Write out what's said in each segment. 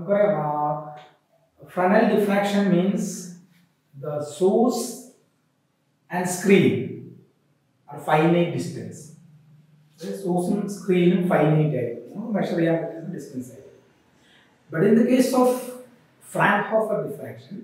നമുക്ക് പറയാം Fresnel diffraction means the source and screen are finite distance സോഴ്സും സ്ക്രീനും ഫൈനൈറ്റ് ആയിരിക്കും നമുക്ക് മെഷർ ചെയ്യാൻ പറ്റുന്ന ഡിസ്റ്റൻസ് ആയിരിക്കും but in the case of Fraunhofer diffraction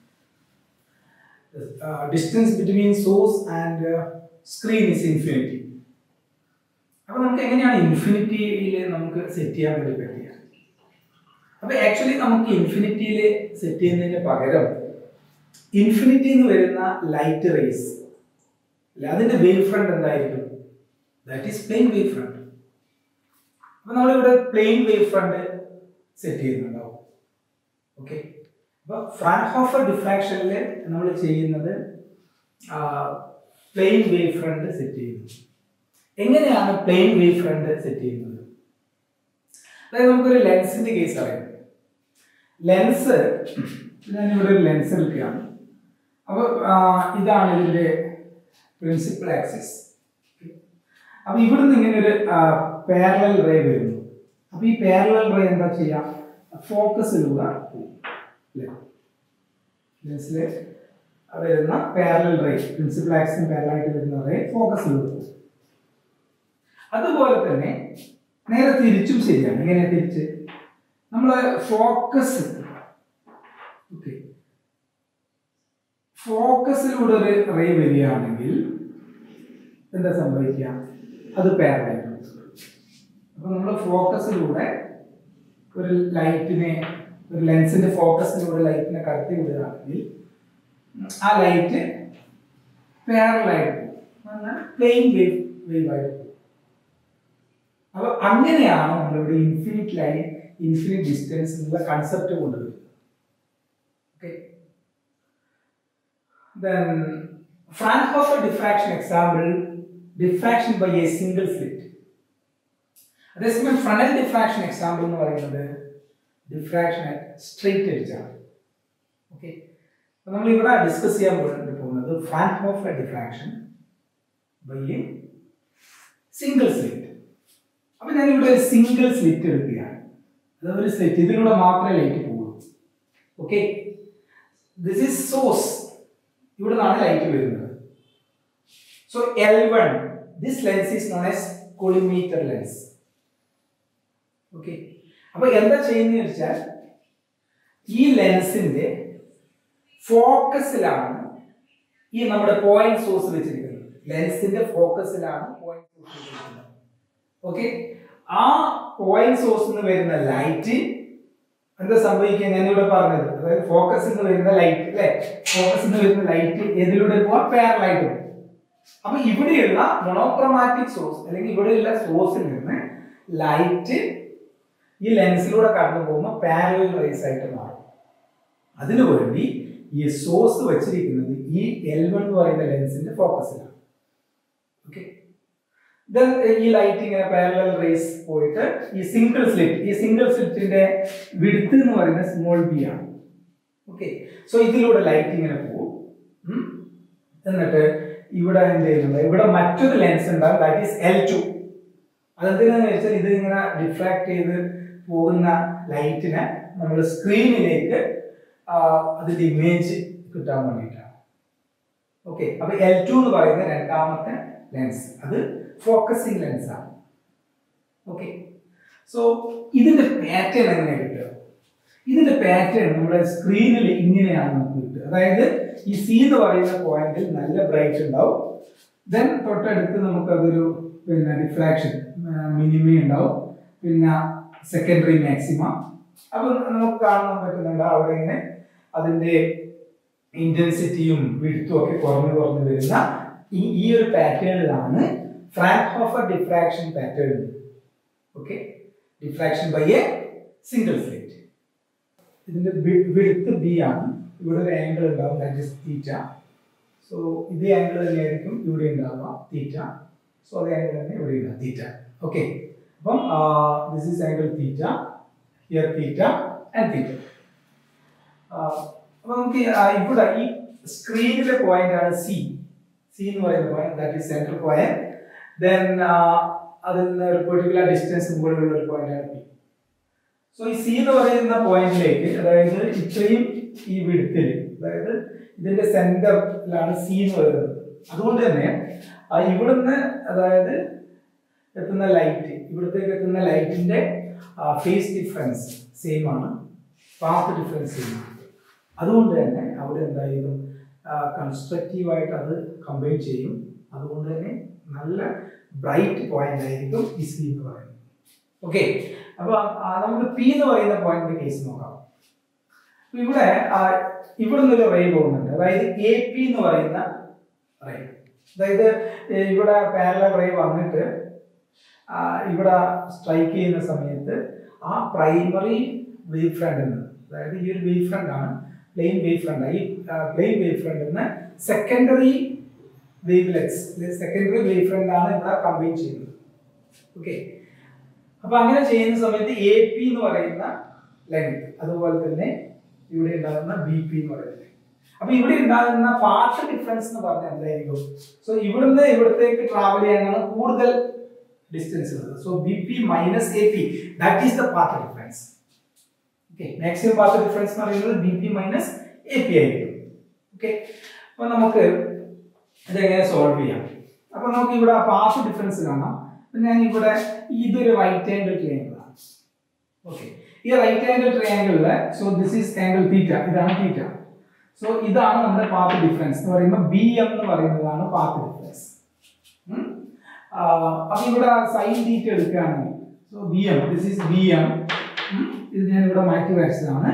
distance between source and screen is infinity അപ്പൊ നമുക്ക് എങ്ങനെയാണ് ഇൻഫിനിറ്റിയിൽ നമുക്ക് സെറ്റ് ചെയ്യാൻ വേണ്ടി പറ്റുക അപ്പൊ ആക്ച്വലി നമുക്ക് ഇൻഫിനിറ്റിയിൽ സെറ്റ് ചെയ്യുന്നതിന് പകരം ഇൻഫിനിറ്റി എന്ന് വരുന്ന ലൈറ്റ് റേസ് അല്ല അതിന്റെ വേവ് ഫ്രണ്ട് എന്തായിരിക്കും that is plane wave front അപ്പൊ നമ്മളിവിടെ പ്ലെയിൻ വേവ് ഫ്രണ്ട് സെറ്റ് ചെയ്യുന്നുണ്ടാവും ഓക്കെ അപ്പൊ ഫ്രാൻഹോഫർ ഡിഫ്രാക്ഷനിൽ നമ്മൾ ചെയ്യുന്നത് പ്ലെയിൻ വേവ് ഫ്രണ്ട് സെറ്റ് ചെയ്യുന്നു എങ്ങനെയാണ് പ്ലെയിൻ വേവ് ഫ്രണ്ട് സെറ്റ് ചെയ്യുന്നത് അതായത് നമുക്കൊരു ലെൻസിന്റെ കേസ് അറിയാം ലെൻസ് ഞാനിവിടെ ഒരു ലെൻസ് എടുക്കുകയാണ് അപ്പോൾ ഇതാണ് ഇതിന്റെ പ്രിൻസിപ്പൽ ആക്സിസ് അപ്പൊ ഇവിടുന്ന് ഇങ്ങനെ ഒരു പാരലൽ റേ വരുന്നു അപ്പൊ ഈ പാരലൽ റേ എന്താ ചെയ്യാം ഫോക്കസിലൂടെ ലെൻസിൽ വരുന്ന പാരലൽ റേ പ്രിൻസിപ്പൽ ആക്സിന് പാരലായിട്ട് വരുന്ന റേ ഫോക്കസിലൂടെ പോകും അതുപോലെ തന്നെ നേരെ തിരിച്ചും ശരിയാണ് എങ്ങനെ തിരിച്ച് നമ്മൾ ഫോക്കസ് ഓക്കെ ഫോക്കസിലൂടെ ഒരു റേ വരികയാണെങ്കിൽ എന്താ സംഭവിക്കുക അത് പാരലായിട്ട് അപ്പൊ നമ്മൾ ഫോക്കസിലൂടെ ഒരു ലൈറ്റിനെ ഒരു ലെൻസിന്റെ ഫോക്കസിലൂടെ ലൈറ്റിനെ കടത്തി വിടുകയാണെങ്കിൽ ആ ലൈറ്റ് പാരലായിട്ട് പ്ലെയിൻ വേവ് വേവ് ആയിട്ട് പോകും അപ്പൊ അങ്ങനെയാണ് നമ്മളിവിടെ ഇൻഫിനിറ്റ് ലൈൻ ഇൻഫിനിറ്റ് ഡിസ്റ്റൻസ് എന്നുള്ള കൺസെപ്റ്റ് കൊണ്ടുവരുന്നത് okay then Fraunhofer diffraction example diffraction by a single slit അതേസമയം ഫ്രണ്ടൽ ഡിഫ്രാക്ഷൻ എക്സാമ്പിൾ എന്ന് പറയുന്നത് ഡിഫ്രാക്ഷൻ സ്ട്രെയിറ്റ് അടിച്ചാണ് ഓക്കെ അപ്പൊ നമ്മൾ ഇവിടെ ഡിസ്കസ് ചെയ്യാൻ വേണ്ടി പോകുന്നത് Fraunhofer diffraction by a single slit അപ്പൊ ഞാൻ ഇവിടെ ഒരു സിംഗിൾ സ്ലിറ്റ് എടുക്കുകയാണ് അതായത് ഒരു സ്ലിറ്റ് ഇതിലൂടെ മാത്രമേ ലൈറ്റ് പോകുള്ളൂ ഓക്കെ ദിസ് ഈസ് സോഴ്സ് ഇവിടെ നിന്നാണ് ലൈറ്റ് വരുന്നത് so L one this lens is known as collimator lens okay അപ്പൊ എന്താ ചെയ്യുന്നത് വെച്ചാൽ ഈ ലെൻസിന്റെ ഫോക്കസിലാണ് ഈ നമ്മുടെ പോയിന്റ് സോഴ്സ് വെച്ചിരിക്കുന്നത് ലെൻസിന്റെ ഫോക്കസിലാണ് പോയിന്റ് സോഴ്സ് വെച്ചിരിക്കുന്നത് ഓക്കെ ആ പോയിന്റ് സോഴ്സ് നിന്ന് വരുന്ന ലൈറ്റ് എന്താ സംഭവിക്കുക ഞാനിവിടെ പറഞ്ഞത് അതായത് ഫോക്കസിൽ നിന്ന് വരുന്ന ലൈറ്റ് അല്ലെ ഫോക്കസിൽ നിന്ന് വരുന്ന ലൈറ്റ് ഏതിലൂടെ പോവാൻ പാരലായിട്ട് പോകും അപ്പൊ ഇവിടെയുള്ള മൊണോക്രോമാറ്റിക് സോഴ്സ് അല്ലെങ്കിൽ ഇവിടെയുള്ള സോഴ്സിൽ നിന്ന് ലൈറ്റ് ഈ ലെൻസിലൂടെ കടന്നു പോകുമ്പോൾ പാരലൽ റേസ് ആയിട്ട് മാറും അതിനു വേണ്ടി ഈ സോഴ്സ് വെച്ചിരിക്കുന്നത് ഈ എൽ വൺ എന്ന് പറയുന്ന ലെൻസിന്റെ ഫോക്കസിലാണ് ഓക്കെ ഈ ലൈറ്റ് ഇങ്ങനെ പാരലൽ റേസ് പോയിട്ട് ഈ സിംഗിൾ സ്ലിറ്റ് ഈ സിംഗിൾ സ്ലിറ്റിന്റെ വിടുത്ത് എന്ന് പറയുന്നത് സ്മോൾ ബി ആണ് ഓക്കെ സോ ഇതിലൂടെ ലൈറ്റ് ഇങ്ങനെ പോകും ഉം. എന്നിട്ട് ഇവിടെ എന്ത് ചെയ്യുന്നുണ്ട് ഇവിടെ മറ്റൊരു ലെൻസ് ഉണ്ടാവും ദാറ്റ് ഈസ് എൽ ടു അതെന്തിനാന്ന് വെച്ചാൽ ഇത് ഇങ്ങനെ ഡിഫ്രാക്ട് ചെയ്ത് പോകുന്ന ലൈറ്റിനെ നമ്മൾ സ്ക്രീനിലേക്ക് അതിന്റെ ഇമേജ് കിട്ടാൻ വേണ്ടിയിട്ടാണ് ഓക്കെ അപ്പൊ എൽ ടു എന്ന് പറയുന്ന രണ്ടാമത്തെ ലെൻസ് അത് ഫോക്കസിങ് ലെൻസ് ആണ് ഓക്കെ സോ ഇതിന്റെ പാറ്റേൺ എങ്ങനെ കിട്ടുക ഇതിന്റെ പാറ്റേൺ നമ്മുടെ സ്ക്രീനിൽ ഇങ്ങനെയാണ് നമുക്ക് കിട്ടുക അതായത് ഈ സി എന്ന് പറയുന്ന പോയിന്റിൽ നല്ല ബ്രൈറ്റ് ഉണ്ടാവും ദെൻ തൊട്ടടുത്ത് നമുക്കതൊരു പിന്നെ ഡിഫ്രാക്ഷൻ മിനിമ ഉണ്ടാവും പിന്നെ സെക്കൻഡറി മാക്സിമ അപ്പൊ നമുക്ക് കാണാൻ പറ്റുന്നുണ്ട് അവിടെ ഇങ്ങനെ അതിന്റെ ഇന്റൻസിറ്റിയും വിടുത്തും ഒക്കെ കുറഞ്ഞു കുറഞ്ഞു വരുന്ന ഈ ഈ ഒരു പാറ്റേണിലാണ് Fraunhofer diffraction pattern okay diffraction by a single slit ഇതിന്റെ വിടുത്ത് ബി ആണ് ഇവിടെ ഒരു ആംഗിൾ ഉണ്ടാവും ദാറ്റ് ഇസ് തീറ്റ സോ ഇതേ ആംഗിൾ തന്നെയായിരിക്കും ഇവിടെ ഉണ്ടാവുക തീറ്റ സോ അതേ ആംഗിൾ തന്നെ ഇവിടെ ഉണ്ടാവും തീറ്റ ഓക്കെ അപ്പം this is angle theta here theta and theta അപ്പൊ നമുക്ക് ഈ, ആ, ഇവിടെ ഈ സ്ക്രീനിലെ പോയിന്റ് ആണ് സി സി എന്ന് പറയുന്ന point that is central point then അതിൽ നിന്ന് ഒരു പെർട്ടിക്കുലർ ഡിസ്റ്റൻസ് മുകളിലുള്ള ഒരു പോയിന്റ് ആണ് പി സോ ഈ സി എന്ന് പറയുന്ന പോയിന്റിലേക്ക് അതായത് ഇത്രയും ഈ വിടുത്തിൽ അതായത് ഇതിന്റെ സെന്ററിലാണ് സി എന്ന് പറയുന്നത് അതുകൊണ്ട് തന്നെ ആ ഇവിടുന്ന് അതായത് എത്തുന്ന ലൈറ്റ് ഇവിടത്തേക്ക് എത്തുന്ന ലൈറ്റിന്റെ ഫേസ് ഡിഫറൻസ് സെയിം ആണ് പാത്ത് ഡിഫറൻസ് സെയിം ആണ് അതുകൊണ്ട് തന്നെ അവിടെ എന്തായാലും കൺസ്ട്രക്റ്റീവ് ആയിട്ട് അത് കമ്പൈൻ ചെയ്യും അതുകൊണ്ട് തന്നെ നല്ല ബ്രൈറ്റ് പോയിന്റ് ആയിരിക്കും ഈ സി എന്ന് പറയുന്നത് ഓക്കെ അപ്പൊ ആ, നമുക്ക് പി എന്ന് പറയുന്ന പോയിന്റിന്റെ കേസ് നോക്കാം അപ്പൊ ഇവിടെ ആ, ഇവിടെ നിന്നൊരു റേ പോകുന്നുണ്ട് അതായത് എ പി എന്ന് പറയുന്ന റേ അതായത് ഏ, ഇവിടെ പാരലൽ റേ വന്നിട്ട് ആ, ഇവിടെ സ്ട്രൈക്ക് ചെയ്യുന്ന സമയത്ത് ആ പ്രൈമറി വേവ് ഫ്രണ്ടിൽ നിന്ന് അതായത് ഈ ഒരു വേവ് ഫ്രണ്ട് ആണ് പ്ലെയിൻ വേവ് ഫ്രണ്ട് ഈ പ്ലെയിൻ വേവ് ഫ്രണ്ടിൽ നിന്ന് secondary wavelets secondary wave front ആണ് ഇവിടെ കമ്പൈൻ ചെയ്യുന്നത് ഓക്കെ അപ്പൊ അങ്ങനെ ചെയ്യുന്ന സമയത്ത് എ പി എന്ന് പറയുന്ന ലെങ്ത് അതുപോലെ തന്നെ ഇവിടെ ഉണ്ടാകുന്ന ബി പി എന്ന് പറയുന്നത് അപ്പൊ ഇവിടെ ഉണ്ടാകുന്ന പാർട്ട് ഡിഫറൻസ് എന്ന് പറഞ്ഞാൽ എന്തായിരിക്കും സോ ഇവിടുന്ന് ഇവിടത്തേക്ക് ട്രാവൽ ചെയ്യാനാണ് കൂടുതൽ ഡിസ്റ്റൻസ് ഉള്ളത് so B P minus A P that is the path difference okay maximum path difference എന്ന് പറയുന്നത് B P minus A P ആയിരിക്കും ഓക്കെ അപ്പൊ നമുക്ക് ഇതെങ്ങനെ സോൾവ് ചെയ്യാം അപ്പൊ നമുക്ക് ഇവിടെ പാർട്ട് ഡിഫറൻസ് കാണാം അപ്പൊ ഞാൻ ഇവിടെ ഇതൊരു റൈറ്റ് ആംഗിൾ ട്രയാങ്കിൾ ആണ് ഓക്കെ ഈ റൈറ്റ് ആംഗിൾ ട്രയാങ്കിളില് so this is angle theta ഇതാണ് തീറ്റ സോ ഇതാണ് നമ്മുടെ പാത്ത് ഡിഫറൻസ് എന്ന് പറയുമ്പോൾ ബി എം എന്ന് പറയുന്നതാണ് പാത്ത് ഡിഫറൻസ് അപ്പൊ ഇവിടെ സൈൻ തീറ്റ എടുക്കുകയാണെങ്കിൽ so B M this is B M ഇത് ഞാൻ ഇവിടെ മാറ്റി വരച്ചതാണ്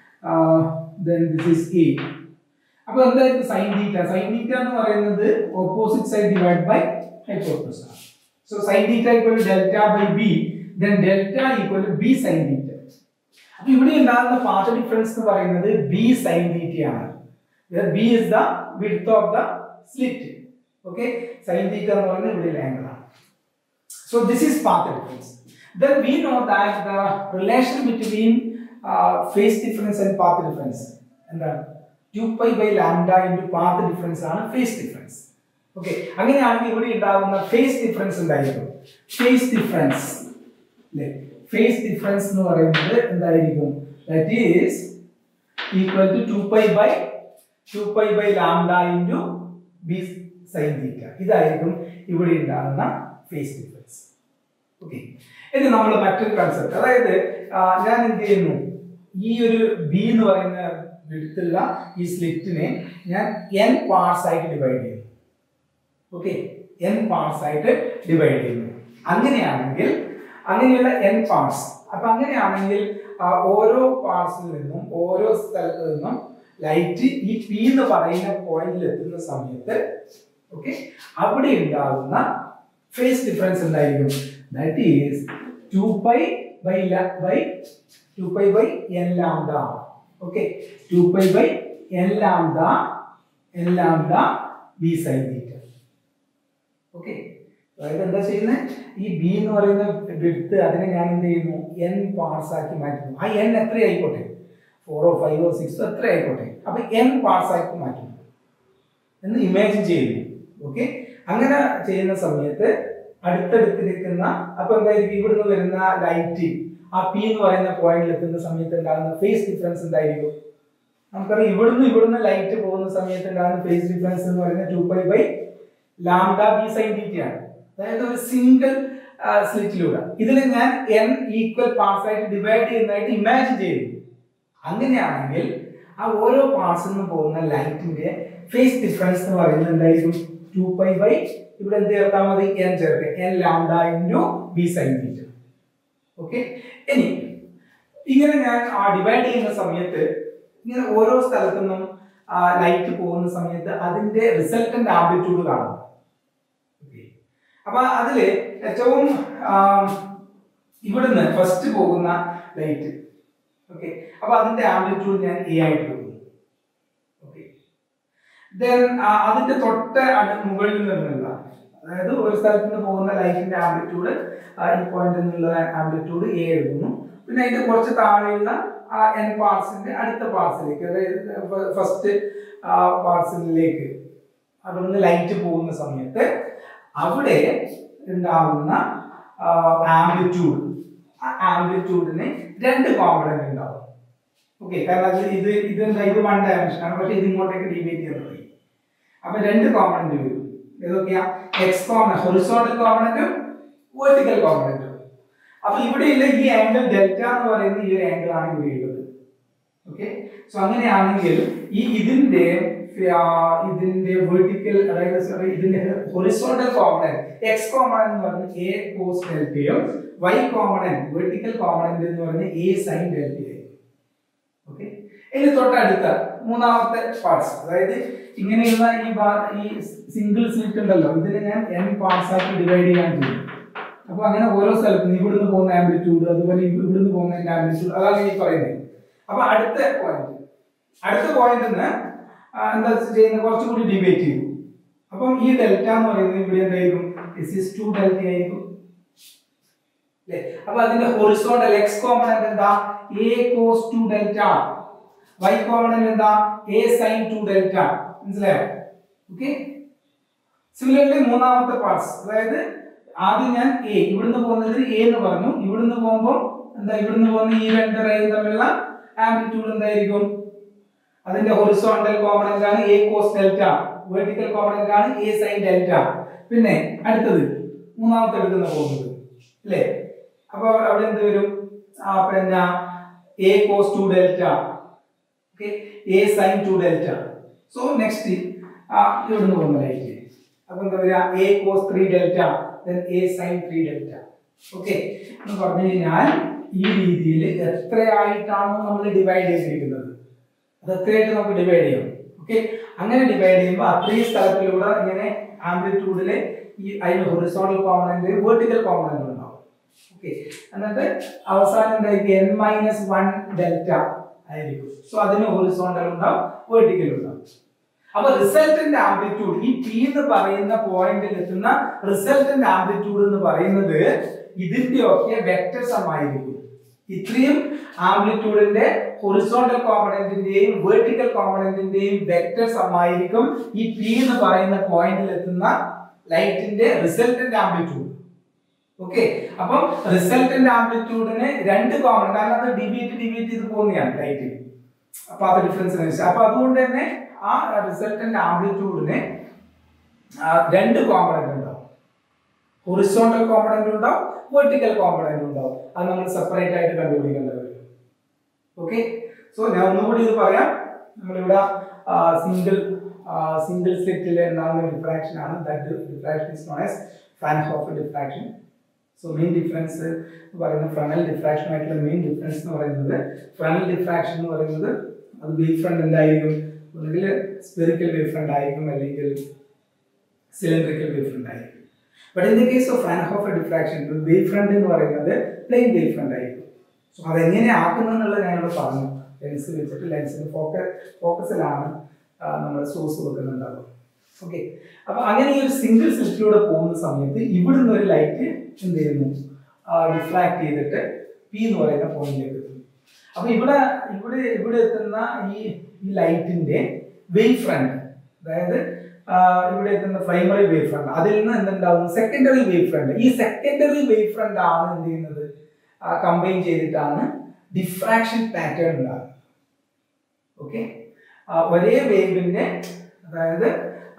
ദെൻ ദിസ് ഈസ് എ അപ്പൊ എന്തായിരിക്കും സൈൻ തീറ്റ സൈൻ തീറ്റ എന്ന് പറയുന്നത് opposite side divide by hypotenuse ആണ് so sine theta equal delta by B then delta equal B sine theta അപ്പൊ ഇവിടെ ഉണ്ടാകുന്ന പാത്ത് ഡിഫറൻസ് എന്ന് പറയുന്നത് ബി സൈൻ തീറ്റയാണ് B is the width of the slit okay sine theta എന്ന് പറയുന്നത് ഇവിടെ ആംഗിൾ ആണ് so this is path difference then we know that the relation between uh, phase difference and path difference എന്താണ് 2 pi by lambda into path difference ആണ് phase difference okay അങ്ങനെയാണെങ്കിൽ ഇവിടെ ഉണ്ടാകുന്ന phase difference എന്തായിരിക്കും phase difference അല്ലേ phase difference എന്ന് പറയുന്നത് എന്തായിരിക്കും that is equal to 2 pi by 2 pi by lambda into b sin theta ഇതായിരിക്കും ഇവിടെ ഉണ്ടാകുന്ന phase difference ഓക്കെ ഇനി നമ്മൾ മറ്റൊരു കൺസെപ്റ്റ് അതായത് ആ, ഞാൻ എന്ത് ചെയ്യുന്നു ഈ ഒരു ബി എന്ന് പറയുന്ന വിടുത്തുള്ള ഈ സ്ലിറ്റിനെ ഞാൻ എൻ പാർട്സ് ആയിട്ട് ഡിവൈഡ് ചെയ്യുന്നു ഓക്കെ എൻ പാർട്സ് ആയിട്ട് ഡിവൈഡ് ചെയ്യുന്നു അങ്ങനെയാണെങ്കിൽ അങ്ങനെയുള്ള എൻ പാർട്സ് അപ്പൊ അങ്ങനെയാണെങ്കിൽ ആ, ഓരോ പാർട്സിൽ നിന്നും ഓരോ സ്ഥലത്ത് നിന്നും ലൈറ്റ് ഈ പി എന്ന് പറയുന്ന പോയിന്റിൽ എത്തുന്ന സമയത്ത് ഓക്കെ അവിടെ ഉണ്ടാകുന്ന ഫേസ് ഡിഫറൻസ് എന്തായിരിക്കും that is two pi by by two pi by N lambda okay two pi by N lambda N lambda B sine theta okay അതായത് എന്താ ചെയ്യുന്നത് ഈ ബി എന്ന് പറയുന്ന വിടുത്ത് അതിനെ ഞാൻ എന്ത് ചെയ്യുന്നു എൻ പാർട്സ് ആക്കി മാറ്റുന്നു ആ എൻ എത്ര ആയിക്കോട്ടെ ഫോറോ ഫൈവോ സിക്സോ എത്ര ആയിക്കോട്ടെ അപ്പൊ എൻ പാർട്സ് ആക്കി മാറ്റുന്നു എന്ന് ഇമാജിൻ ചെയ്യുന്നു ഓക്കെ അങ്ങനെ ചെയ്യുന്ന സമയത്ത് അടുത്തടുത്തിരിക്കുന്ന അപ്പൊ എന്തായിരിക്കും ഇവിടുന്ന് വരുന്ന ലൈറ്റ് ആ പി എന്ന് പറയുന്ന പോയിന്റിൽ എത്തുന്ന സമയത്ത് ഉണ്ടാകുന്ന ഫേസ് ഡിഫറൻസ് എന്തായിരിക്കും നമുക്കറിയാം ഇവിടുന്ന് ഇവിടുന്ന് ലൈറ്റ് പോകുന്ന സമയത്ത് ഉണ്ടാകുന്ന ഫേസ് ഡിഫറൻസ് എന്ന് പറയുന്നത് two pi by lambda B sine ആണ് അതായത് ഒരു സിംഗിൾ സ്ലിറ്റിലൂടെ ഇതിൽ ഞാൻ എൻ ഈക്വൽ പാർട്സ് ആയിട്ട് ഡിവൈഡ് ചെയ്യുന്നതായിട്ട് ഇമാജിൻ ചെയ്യുന്നു അങ്ങനെയാണെങ്കിൽ ആ ഓരോ പാർട്സിൽ നിന്ന് പോകുന്ന ലൈറ്റിന്റെ ഫേസ് ഡിഫറൻസ് എന്ന് പറയുന്നത് എന്തായിരിക്കും ടു പൈ ബൈ ഇവിടെ എന്ത് ചേർത്താൽ മതി എൻ ചേർക്കുക N lambda into B sine theta okay ഇനി ഇങ്ങനെ ഞാൻ ആ ഡിവൈഡ് ചെയ്യുന്ന സമയത്ത് ഇങ്ങനെ ഓരോ സ്ഥലത്തു നിന്നും ലൈറ്റ് പോകുന്ന സമയത്ത് അതിന്റെ റിസൾട്ടന്റ് ആംപ്ലിറ്റ്യൂഡ് കാണും Okay. അപ്പൊ അതില് ഏറ്റവും ആ, ഇവിടുന്ന് ഫസ്റ്റ് പോകുന്ന ലൈറ്റ് ഓക്കെ അപ്പൊ അതിന്റെ ആംപ്ലിറ്റ്യൂഡ് ഞാൻ എ ആയിട്ട് കൊടുക്കുന്നു ഓക്കെ ദെൻ അതിന്റെ തൊട്ട് അടു മുകളിൽ നിന്നുള്ള അതായത് ഒരു സ്ഥലത്ത് നിന്ന് പോകുന്ന ലൈറ്റിന്റെ ആംപ്ലിറ്റ്യൂഡ് ഈ പോയിന്റിൽ നിന്നുള്ള ആംപ്ലിറ്റ്യൂഡ് എ എടുക്കുന്നു പിന്നെ അതിന്റെ കുറച്ച് താഴെയുള്ള ആ എൻ പാർട്സിന്റെ അടുത്ത പാർട്സിലേക്ക് അതായത് ഫസ്റ്റ് പാർട്സിലേക്ക് അവിടുന്ന് ലൈറ്റ് പോകുന്ന സമയത്ത് അവിടെ ഉണ്ടാകുന്ന ആംപ്ലിറ്റ്യൂഡ് ആ ആംപ്ലിറ്റ്യൂഡിന് രണ്ട് കോമ്പണന്റ് ഉണ്ടാവും ഓക്കെ കാരണം അത് ഇത് ഇതെന്താ ഇത് വൺ ഡയമെൻഷൻ ആണ് പക്ഷെ ഇത് ഇങ്ങോട്ടേക്ക് ഡിവൈഡ് ചെയ്യുന്നത് അപ്പൊ രണ്ട് കോമ്പണന്റ് വരും ഏതൊക്കെയാ എക്സ് കോമ്പണന്റ് ഹൊറിസോണ്ടൽ കോമ്പണന്റും വേർട്ടിക്കൽ കോമ്പണന്റും അപ്പൊ ഇവിടെയുള്ള ഈ ആംഗിൾ ഡെൽറ്റ എന്ന് പറയുന്ന ഈ ഒരു ആംഗിൾ ആണ് ഇവിടെ ഉള്ളത് ഓക്കെ സോ അങ്ങനെയാണെങ്കിൽ ഈ ഇതിന്റെ ആ, ഇതിന്റെ വെർട്ടിക്കൽ അതായത് sorry, ഇതിന്റെ ഹൊറിസോണ്ടൽ കോമ്പണന്റ് എക്സ് കോമ്പണന്റ് എന്ന് പറയുന്നത് എ കോസ് ഡെൽറ്റയും വൈ കോമ്പണന്റ് വെർട്ടിക്കൽ കോമ്പണന്റ് എന്ന് പറയുന്നത് എ സൈൻ ഡെൽറ്റയും ഓക്കെ ഇനി തൊട്ടടുത്ത മൂന്നാമത്തെ പാർട്സ് അതായത് ഇങ്ങനെയുള്ള ഈ ബാ- ഈ സിംഗിൾ സ്ലിറ്റ് ഉണ്ടല്ലോ ഇതിനെ ഞാൻ എൻ പാർട്സ് ആക്കി ഡിവൈഡ് ചെയ്യാൻ ചെയ്യും അപ്പൊ അങ്ങനെ ഓരോ സ്ഥലത്തും ഇവിടുന്ന് പോകുന്ന ആംപ്ലിറ്റ്യൂഡ് അതുപോലെ ഇവ- ഇവിടുന്ന് പോകുന്നതിന്റെ ആംപ്ലിറ്റ്യൂഡ് അതാണ് ഈ പറയുന്നത് അപ്പൊ അടുത്ത പോയിന്റ് അടുത്ത പോയിന്റ് എന്താ ചെയ്യുന്നത് കുറച്ചുകൂടി ഡിബേറ്റ് ചെയ്തു അപ്പം ഈ ഡെൽറ്റ എന്ന് പറയുന്നത് ഇവിടെ എന്തായിരിക്കും ഇസ് ഇസ് ടു ഡെൽറ്റ ആയിരിക്കും അല്ലേ അപ്പൊ അതിന്റെ ഹൊറിസോണ്ടൽ എക്സ് കോമ്പണന്റ് എന്താ A cos two delta Y component എന്താ എ സൈൻ ടു ഡെൽറ്റ മനസ്സിലായോ ഓക്കെ സിമിലർലി മൂന്നാമത്തെ പാർട്സ് അതായത് ആദ്യം ഞാൻ എ ഇവിടുന്ന് പോകുന്നത് എ എന്ന് പറഞ്ഞു ഇവിടുന്ന് പോകുമ്പോൾ എന്താ ഇവിടുന്ന് പോകുന്ന ഈ രണ്ട് റേയും തമ്മിലുള്ള ആംപ്ലിറ്റ്യൂഡ് എന്തായിരിക്കും അതിന്റെ ഹൊറിസോണ്ടൽ കോമ്പണന്റ് ആണ് A cos delta vertical component ആണ് എ സൈൻ ഡെൽറ്റ പിന്നെ അടുത്തത് മൂന്നാമത്തെ എടുക്കുന്ന പോകുന്നത് അല്ലേ അപ്പൊ അവിടെ എന്ത് വരും ആ പിന്നെ A cos two delta okay A sine two delta so next ആ ഇവിടുന്ന് പോകുന്ന ലൈറ്റ് അപ്പൊ എന്താ പറയാ A cos three delta then A sine three delta okay എന്ന് പറഞ്ഞു കഴിഞ്ഞാൽ ഈ രീതിയിൽ എത്രയായിട്ടാണോ നമ്മൾ ഡിവൈഡ് ചെയ്തിരിക്കുന്നത് അത് എത്രയായിട്ട് നമുക്ക് ഡിവൈഡ് ചെയ്യാം ഓക്കെ അങ്ങനെ ഡിവൈഡ് ചെയ്യുമ്പോൾ അത്രയും സ്ഥലത്തിലൂടെ ഇങ്ങനെ ആംപ്ലിറ്റ്യൂഡിലെ ഈ അതിന് ഹൊറിസോണ്ടൽ കോമ്പണന്റ് വെർട്ടിക്കൽ കോമ്പണന്റ് ഉണ്ടാവും ഓക്കെ എന്നിട്ട് അവസാനം എന്തായിരിക്കും എൻ മൈനസ് വൺ ഡെൽറ്റ ആയിരിക്കും സോ അതിന് ഹൊറിസോണ്ടൽ ഉണ്ടാവും വെർട്ടിക്കൽ ഉണ്ടാവും അപ്പൊ റിസൾട്ടന്റ് ആംപ്ലിറ്റ്യൂഡ് ഈ പി എന്ന് പറയുന്ന പോയിന്റിൽ എത്തുന്ന റിസൾട്ടന്റ് ആംപ്ലിറ്റ്യൂഡ് എന്ന് പറയുന്നത് ഇതിന്റെ ഒക്കെ വെക്ടർ സമായിരിക്കും ഇത്രയും ആംപ്ലിറ്റ്യൂഡിന്റെ ഹൊറിസോണ്ടൽ കോമ്പണന്റിന്റെയും വെർട്ടിക്കൽ കോമ്പണന്റിന്റെയും വെക്ടർ സമായിരിക്കും ഈ പി എന്ന് പറയുന്ന പോയിന്റിൽ എത്തുന്ന ലൈറ്റിന്റെ റിസൾട്ടന്റ് ആംപ്ലിറ്റ്യൂഡ് ഓക്കെ അപ്പം റിസൾട്ടന്റ് ആംപ്ലിറ്റ്യൂഡിന് രണ്ട് കോമൺ കാരണം അത് ഡിവൈറ്റ് ഡിവൈറ്റ് ചെയ്ത് പോകുന്നതാണ് ലൈറ്റ് അപ്പൊ അത് ഡിഫറൻസ് അപ്പൊ അതുകൊണ്ട് തന്നെ ആ റിസൾട്ടന്റ് ആംപ്ലിറ്റ്യൂഡിന് രണ്ട് കോമ്പണന്റ് ഉണ്ടാവും ഹൊറിസോണ്ടൽ കോമ്പണന്റ് ഉണ്ടാവും വെർട്ടിക്കൽ കോമ്പണന്റ് ഉണ്ടാവും അത് നമ്മൾ സെപ്പറേറ്റ് ആയിട്ട് കണ്ടുപിടിക്കേണ്ടത് വരും ഓക്കെ സോ ഞാൻ ഒന്നുകൂടി ഇത് പറയാം നമ്മളിവിടെ സിംഗിൾ സിംഗിൾ സ്ലിറ്റിൽ ഉണ്ടാകുന്ന ഡിഫ്രാക്ഷൻ ആണ് that diffraction is known as Fraunhofer diffraction so main difference എന്ന് പറയുന്നത് ഫ്രണൽ ഡിഫ്രാക്ഷൻ ആയിട്ടുള്ള മെയിൻ ഡിഫറൻസ് എന്ന് പറയുന്നത് ഫ്രണൽ ഡിഫ്രാക്ഷൻ എന്ന് പറയുന്നത് അത് വേവ് ഫ്രണ്ട് എന്തായിരിക്കും ഒന്നുകിൽ സ്പെറിക്കൽ വേവ് ഫ്രണ്ട് ആയിരിക്കും അല്ലെങ്കിൽ സിലിണ്ടറിക്കൽ വേവ് ഫ്രണ്ട് ആയിരിക്കും but in the case of Fraunhofer diffraction wave front എന്ന് പറയുന്നത് പ്ലെയിൻ വേവ് ഫ്രണ്ട് ആയിരിക്കും സോ അതെങ്ങനെ ആക്കുന്നതെന്നുള്ളത് ഞാനിവിടെ പറഞ്ഞു ലെൻസ് വെച്ചിട്ട് ലെൻസിന്റെ ഫോക്കസ് ഫോക്കസിലാണ് നമ്മൾ സോഴ്സ് വെക്കുന്നുണ്ടാവും ഓക്കെ അപ്പൊ അങ്ങനെ ഈ ഒരു സിംഗിൾ സ്ലിറ്റിലൂടെ പോകുന്ന സമയത്ത് ഇവിടുന്ന് ഒരു ലൈറ്റ് എന്ത് ചെയ്യുന്നു ഡിഫ്രാക്ട് ചെയ്തിട്ട് പി എന്ന് പറയുന്ന പോയിന്റിലേക്ക് എത്തുന്നു അപ്പൊ ഇവിടെ ഇവിടെ ഇവിടെ എത്തുന്ന ഈ ഈ ലൈറ്റിന്റെ വേവ് ഫ്രണ്ട് അതായത് ആ, ഇവിടെ എത്തുന്ന പ്രൈമറി വേവ് ഫ്രണ്ട് അതിൽ നിന്ന് എന്തുണ്ടാവും സെക്കൻഡറി വേവ് ഫ്രണ്ട് ഈ സെക്കൻഡറി വേവ് ഫ്രണ്ട് ആണ് എന്ത് ചെയ്യുന്നത് കമ്പൈൻ ചെയ്തിട്ടാണ് ഡിഫ്രാക്ഷൻ പാറ്റേൺ ഉണ്ടാകുന്നത് ഓക്കെ ഒരേ വേവിന്റെ അതായത്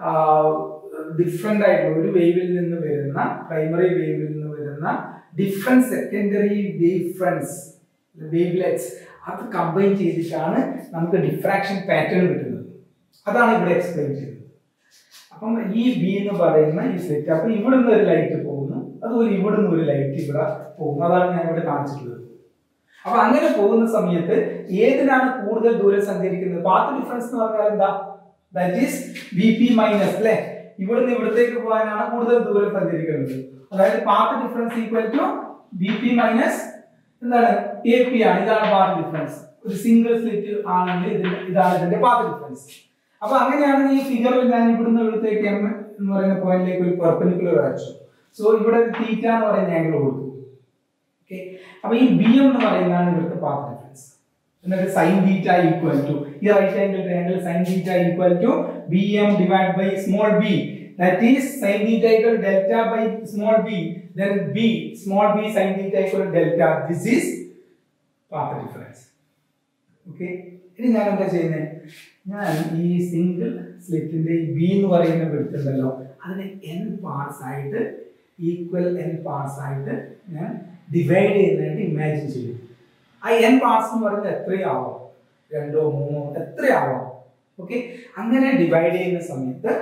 ഡിഫറെന്റ് ആയിട്ടുള്ള ഒരു വേവിൽ നിന്ന് വരുന്ന പ്രൈമറി വേവിൽ നിന്ന് വരുന്ന different secondary wave fronts wavelets അത് കമ്പൈൻ ചെയ്തിട്ടാണ് നമുക്ക് ഡിഫ്രാക്ഷൻ പാറ്റേൺ കിട്ടുന്നത് അതാണ് ഇവിടെ എക്സ്പ്ലെയിൻ ചെയ്തത് അപ്പം ഈ ബി എന്ന് പറയുന്ന ഈ സെറ്റ് അപ്പൊ ഇവിടുന്ന് ഒരു ലൈറ്റ് പോകുന്നു അതുപോലെ ഇവിടുന്ന് ഒരു ലൈറ്റ് ഇവിടെ പോകുന്നു അതാണ് ഞാൻ ഇവിടെ കാണിച്ചിട്ടുള്ളത് അപ്പൊ അങ്ങനെ പോകുന്ന സമയത്ത് ഏതിനാണ് കൂടുതൽ ദൂരം സഞ്ചരിക്കുന്നത് പാത്ത് ഡിഫറൻസ് എന്ന് പറഞ്ഞാൽ എന്താ that is B P minus അല്ലെ ഇവിടുന്ന് ഇവിടത്തേക്ക് പോകാനാണ് കൂടുതൽ ദൂരം സഞ്ചരിക്കുന്നത് അതായത് path difference equal to B P minus എന്താണ് എ പി ആണ് ഇതാണ് പാത്ത് ഡിഫറൻസ് ഒരു സിംഗിൾ സ്ലിറ്റ് ആണെങ്കിൽ ഇതിന്റെ ഇതാണ് ഇതിന്റെ പാത്ത് ഡിഫറൻസ് അപ്പൊ അങ്ങനെയാണെങ്കിൽ ഈ ഫിഗറിൽ ഞാൻ ഇവിടുന്ന് ഇവിടത്തേക്ക് എം എന്ന് പറയുന്ന പോയിന്റിലേക്ക് ഒരു പെർപ്പനിക്കുലർ വരച്ചു സോ ഇവിടെ തീറ്റ എന്ന് പറയുന്ന ആംഗിൾ കൊടുത്തു ഓക്കെ അപ്പൊ ഈ ബി എം എന്ന് പറയുന്നതാണ് ഇവിടുത്തെ പാത്ത് ഡിഫറൻസ് എന്നിട്ട് സൈൻ തീറ്റ ഈക്വൽ ടു ഈ right angle triangle sine theta equal to B M divide by small B that is sin theta equal delta by small b then b small b sin theta equal delta this is path difference okay ഇനി ഞാൻ എന്താ ചെയ്യുന്നത് ഞാൻ ഈ single സ്ലിറ്റിന്റെ ഈ B എന്ന് പറയുന്ന എടുത്തിട്ടുണ്ടല്ലോ അതിനെ എൻ പാർട്സ് ആയിട്ട് ഈക്വൽ എൻ പാർട്സ് ആയിട്ട് ഞാൻ ഡിവൈഡ് ചെയ്യുന്നതായിട്ട് ഇമാജിൻ ചെയ്യും ആ എൻ പാർട്സ് എന്ന് പറയുന്നത് എത്രയാവും രണ്ടോ മൂന്നോ എത്രയാവാം ഓക്കെ അങ്ങനെ ഡിവൈഡ് ചെയ്യുന്ന സമയത്ത്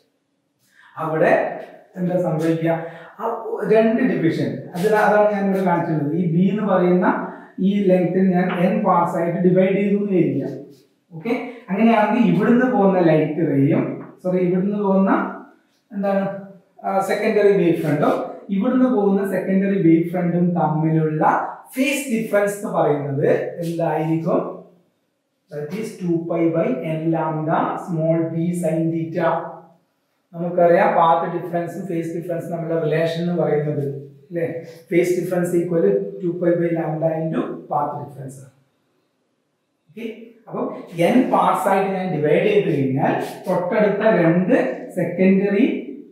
അവിടെ എന്താ സംഭവിക്കുക ആ രണ്ട് ഡിവിഷൻ അതിൽ അതാണ് ഞാൻ ഇവിടെ കാണിച്ചിട്ടുള്ളത് ഈ ബി എന്ന് പറയുന്ന ഈ ലെങ്ത്തിൽ ഞാൻ എൻ പാർട്സ് ആയിട്ട് ഡിവൈഡ് ചെയ്തു എന്ന് വരിക ഓക്കെ അങ്ങനെയാണെങ്കിൽ ഇവിടുന്ന് പോകുന്ന ലൈറ്റ് റേയും സോറി ഇവിടുന്ന് പോകുന്ന എന്താണ് സെക്കൻഡറി വേവ് ഫ്രണ്ടും ഇവിടുന്ന് പോകുന്ന സെക്കൻഡറി വേവ് ഫ്രണ്ടും തമ്മിലുള്ള ഫേസ് ഡിഫറൻസ് എന്ന് പറയുന്നത് എന്തായിരിക്കും that is two pi by N lambda small B sine theta നമുക്കറിയാം പാത്ത് ഡിഫറൻസും ഫേസ് ഡിഫറൻസും തമ്മിലുള്ള റിലേഷൻ എന്ന് പറയുന്നത് അല്ലേ phase difference equal to pi by lambda into path difference okay അപ്പം എൻ പാർട്സ് ആയിട്ട് ഞാൻ ഡിവൈഡ് ചെയ്ത് കഴിഞ്ഞാൽ തൊട്ടടുത്ത രണ്ട് സെക്കൻഡറി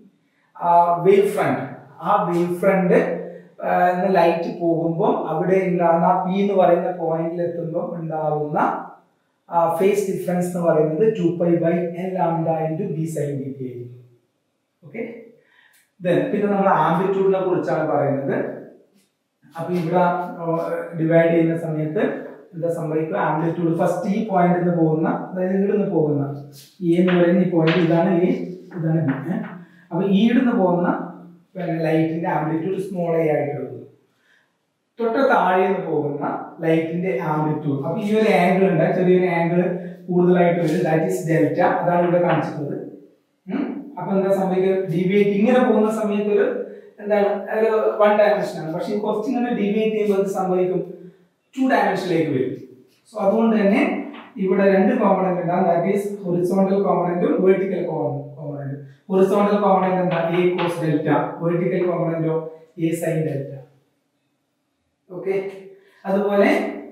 വേവ് ഫ്രണ്ട് ആ വേവ് ഫ്രണ്ട് ലൈറ്റ് പോകുമ്പോൾ അവിടെ ഉണ്ടാകുന്ന പി എന്ന് പറയുന്ന പോയിന്റിൽ എത്തുമ്പോൾ ഉണ്ടാകുന്ന ഫേസ് ഡിഫറൻസ് എന്ന് പറയുന്നത് two pi by N lambda into B sine D T ആയിരിക്കും ഓക്കെ പിന്നെ നമ്മൾ ആംപ്ലിറ്റ്യൂഡിനെ കുറിച്ചാണ് പറയുന്നത് അപ്പൊ ഇവിടെ ഡിവൈഡ് ചെയ്യുന്ന സമയത്ത് എന്താ സംഭവിക്കുക ആംപ്ലിറ്റ്യൂഡ് ഫസ്റ്റ് ഈ പോയിന്റ് നിന്ന് പോകുന്ന അതായത് ഈടുന്ന് പോകുന്ന എ എന്ന് പറയുന്ന ഈ പോയിന്റ് ഇതാണ് എ ഇതാണ് ബി അപ്പൊ ഈടുന്ന് പോകുന്ന പിന്നെ ലൈറ്റിന്റെ ആംപ്ലിറ്റ്യൂഡ് സ്മോൾ എ ആയിട്ട് എടുക്കുന്നു തൊട്ട് താഴെ നിന്ന് പോകുന്ന ലൈറ്റിന്റെ ആംപ്ലിറ്റ്യൂഡ് അപ്പൊ ഈ ഒരു ആംഗിൾ ഉണ്ട് ചെറിയൊരു ആംഗിൾ കൂടുതലായിട്ട് വരും ദാറ്റ് ഈസ് ഡെൽറ്റ അതാണ് ഇവിടെ കാണിച്ചിട്ടുള്ളത് ഉം. അപ്പൊ എന്താ സംഭവിക്കുക ഡീവിയേറ്റ് ഇങ്ങനെ പോകുന്ന സമയത്ത് ഒരു എന്താണ് ഒരു വൺ ഡയമെൻഷൻ ആണ് പക്ഷേ കുറച്ച് ഇങ്ങനെ ഡീവിയേറ്റ് ചെയ്യുമ്പോൾ എന്ത് സംഭവിക്കും ടു ഡയമെൻഷനിലേക്ക് വരും സോ അതുകൊണ്ട് തന്നെ ഇവിടെ രണ്ട് കോമ്പണന്റ് ഉണ്ടാകും ദാറ്റ് ഈസ് ഹൊറിസോണ്ടൽ കോമ്പണന്റും വെർട്ടിക്കൽ കോമ്പണന്റും ഹൊറിസോണ്ടൽ കോമ്പണന്റ് എന്താ എ കോസ് ഡെൽറ്റ വെർട്ടിക്കൽ കോമ്പണന്റോ എ സൈൻ ഡെൽറ്റ ഓക്കെ അതുപോലെ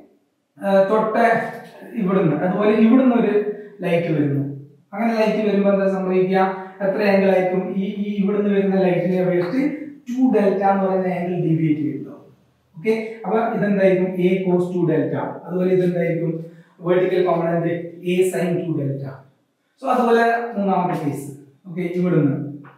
ആ, തൊട്ട് ഇവിടുന്ന് അതുപോലെ ഇവിടുന്ന് ഒരു ലൈറ്റ് വരുന്നു അങ്ങനെ ലൈറ്റ് വരുമ്പോൾ എന്താ സംഭവിക്കുക എത്ര ആംഗിൾ ആയിരിക്കും ഈ ഈ ഇവിടുന്ന് വരുന്ന ലൈറ്റിനെ അപേക്ഷിച്ച് ടു ഡെൽറ്റ എന്ന് പറയുന്ന ആംഗിൾ ഡീവിയേറ്റ് ചെയ്യുന്നു ഓക്കെ അപ്പൊ ഇതെന്തായിരിക്കും എ കോസ് ടു ഡെൽറ്റ അതുപോലെ ഇതെന്തായിരിക്കും vertical component A sine two delta so അതുപോലെ മൂന്നാമത്തെ കേസ് ഓക്കെ ഇവിടുന്ന്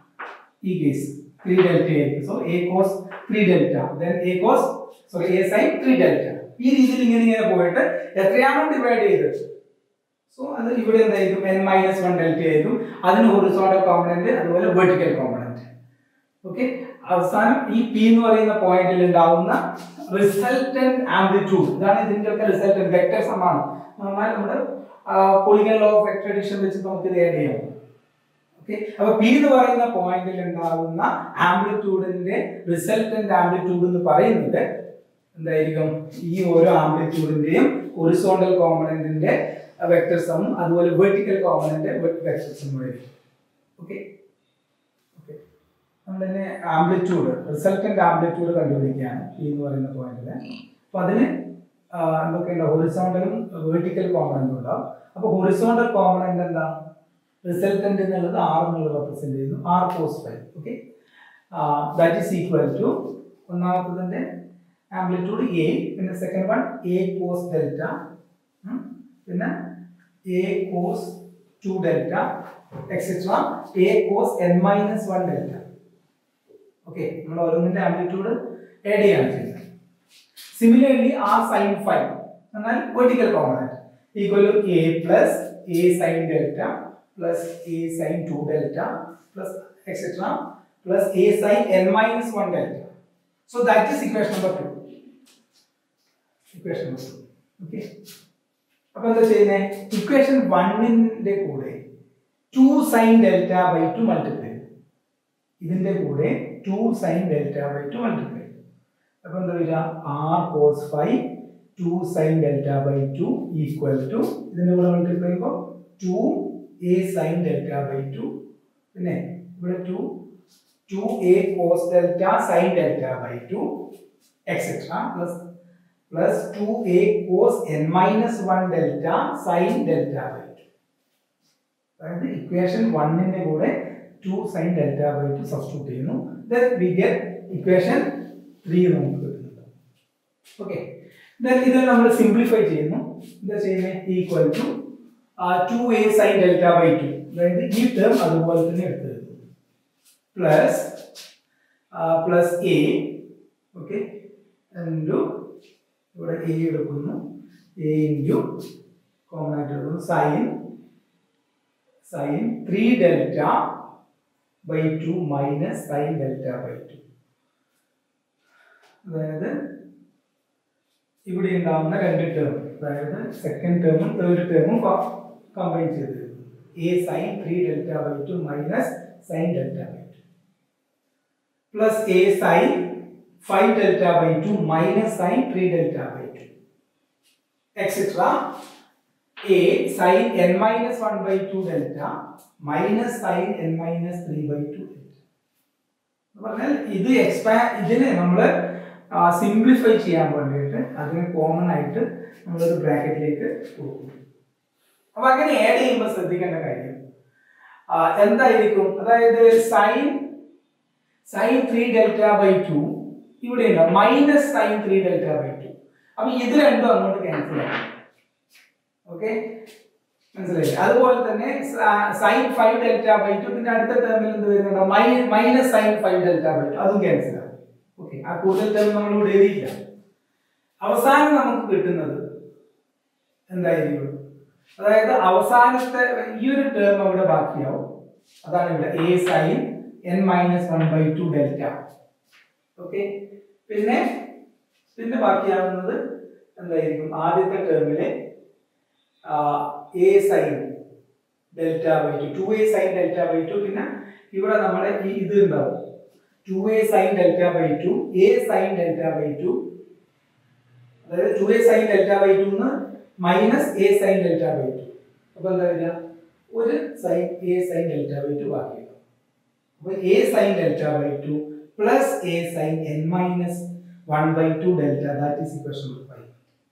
ഈ കേസ് ത്രീ ഡെൽറ്റ ആയിരിക്കും so A cos three delta then A cos sorry A sine three delta ഈ രീതിയിൽ ഇങ്ങനെ ഇങ്ങനെ പോയിട്ട് എത്രയാണോ ഡിവൈഡ് ചെയ്തത് സോ അത് ഇവിടെ എന്തായിരിക്കും എൻ മൈനസ് വൺ ഡെൽറ്റ ആയിരിക്കും അതിന് ഹൊറിസോണ്ടൽ കോമ്പണന്റ് അതുപോലെ വെർട്ടിക്കൽ കോമ്പണന്റ് ഓക്കെ അവസാനം ഈ പി എന്ന് പറയുന്ന പോയിന്റിൽ ഉണ്ടാവുന്ന റിസൾട്ടന്റ് ആംപ്ലിറ്റ്യൂഡ് ഇതാണ് ഇതിന്റെ ഒക്കെ റിസൾട്ടന്റ് വെക്ടർ സമാണ് എന്നാൽ നമ്മുടെ polygon law of vector addition വെച്ച് നമുക്ക് ഇത് ആഡ് ചെയ്യാം ഓക്കെ അപ്പൊ പി എന്ന് പറയുന്ന പോയിന്റിൽ ഉണ്ടാകുന്ന ആംപ്ലിറ്റ്യൂഡിന്റെ റിസൾട്ടന്റ് ആംപ്ലിറ്റ്യൂഡ് എന്ന് പറയുന്നത് എന്തായിരിക്കും ഈ ഓരോ ആംപ്ലിറ്റ്യൂഡിന്റെയും ഹൊറിസോണ്ടൽ കോമ്പണന്റിന്റെ വെക്ടർ സമ്മും അതുപോലെ വെർട്ടിക്കൽ കോമ്പണന്റ് വെക്ടർ സമ്മും ആയിരിക്കും ഓക്കെ ഓക്കെ നമ്മൾ തന്നെ ആംപ്ലിറ്റ്യൂഡ് റിസൾട്ടന്റ് ആംപ്ലിറ്റ്യൂഡ് കണ്ടുപിടിക്കുകയാണ് പി എന്ന് പറയുന്ന പോയിന്റില് അപ്പൊ അതിന് ആ, എന്തൊക്കെയുണ്ട് ഹൊറിസോണ്ടലും വെർട്ടിക്കൽ കോമ്പണന്റും ഉണ്ടാവും അപ്പൊ ഹൊറിസോണ്ടൽ കോമ്പണന്റ് എന്താ റിസൾട്ടന്റ് എന്നുള്ളത് ആർ എന്നുള്ളത് റെപ്രസെന്റ് ചെയ്യുന്നു R cos five okay that is equal to ഒന്നാമത്തതിന്റെ ആംപ്ലിറ്റ്യൂഡ് എ പിന്നെ second one A cos delta പിന്നെ A cos two delta etcetera A cos N minus one delta okay നമ്മൾ ഓരോന്നിന്റെ amplitude add ചെയ്യാണ് ചെയ്യുന്നത് similarly R sine five എന്നാൽ vertical component equal to A plus A sine delta plus A sine two delta plus etcetera plus A sine N minus one delta so that is equation number two equation number two okay അപ്പൊ എന്താ ചെയ്യുന്നത് equation വണ്ണിന്റെ കൂടെ two sine delta by two multiply ഇതിന്റെ കൂടെ two sine delta by two multiply അപ്പൊ എന്താ വരിക R cos five two sine delta by two equal to ഇതിന്റെ കൂടെ മൾട്ടിപ്ലൈ ചെയ്യുമ്പോൾ two A sine delta by two പിന്നെ ഇവിടെ two two A cos delta sine delta by two etcetera plus plus two A cos N minus one delta sine delta by two അതായത് equation വണ്ണിന്റെ കൂടെ two sine delta by two substitute ചെയ്യുന്നു then we get equation three നമുക്ക് കിട്ടുന്നുണ്ട് okay then ഇത് നമ്മൾ simplify ചെയ്യുന്നു എന്താ ചെയ്യുന്നത് equal to two A sine delta by two അതായത് ഈ ടേം അതുപോലെ തന്നെ എടുത്തു plus plus A okay into ഇവിടെ എ എടുക്കുന്നു എ ഇൻറ്റു കോമൺ ആയിട്ട് എടുക്കുന്നു sine sine three delta by two minus sine delta by two അതായത് ഇവിടെ ഉണ്ടാവുന്ന രണ്ട് ടേം അതായത് സെക്കൻഡ് ടേമും തേർഡ് ടേമും കമ്പൈൻ ചെയ്ത് A sine three delta by two minus sine delta by two plus A sine five delta by two minus sine three delta by two etcetera A sine N minus one by two delta minus sine N minus three by two delta എന്ന് പറഞ്ഞാൽ ഇത് എക്സ്പാ ഇതിനെ നമ്മൾ simplify ചെയ്യാൻ വേണ്ടിയിട്ട് അതിനെ common ആയിട്ട് നമ്മളൊരു ബ്രാക്കറ്റിലേക്ക് കൊടുക്കും അപ്പൊ അങ്ങനെ ആഡ് ചെയ്യുമ്പോൾ ശ്രദ്ധിക്കേണ്ട കാര്യം ആ, എന്തായിരിക്കും അതായത് sine sine three delta by two ഇവിടെ ഉണ്ടാവും minus sine three delta by two അപ്പൊ ഇത് രണ്ടും അങ്ങോട്ട് ക്യാൻസൽ ആവും ഓക്കെ മനസ്സിലായില്ലേ അതുപോലെ തന്നെ sine five delta by two പിന്നെ അടുത്ത ടേമിൽ എന്ത് വരുന്നുണ്ടോ minus sine five delta by two അതും ക്യാൻസൽ ആവും ഓക്കെ ആ കൂടുതൽ ടേം നമ്മൾ ഇവിടെ എഴുതിയില്ല അവസാനം നമുക്ക് കിട്ടുന്നത് എന്തായിരിക്കും അതായത് അവസാനത്തെ ഈ ഒരു ടേം അവിടെ ബാക്കിയാവും അതാണ് ഇവിടെ A sine N minus one by two delta okay പിന്നെ പിന്നെ ബാക്കിയാവുന്നത് എന്തായിരിക്കും ആദ്യത്തെ ടേമിലെ A sine delta by two two A sine delta by two പിന്നെ ഇവിടെ നമ്മുടെ ഈ ഇത് ഉണ്ടാവും two A sine delta by two A sine delta by two അതായത് two A sine delta by two minus A sine delta by two അപ്പൊ എന്താ വരിക ഒരു sine A sine delta by to ബാക്കിയുണ്ടാവും അപ്പൊ A sine delta by two plus A sine N minus one by two delta that is equation number five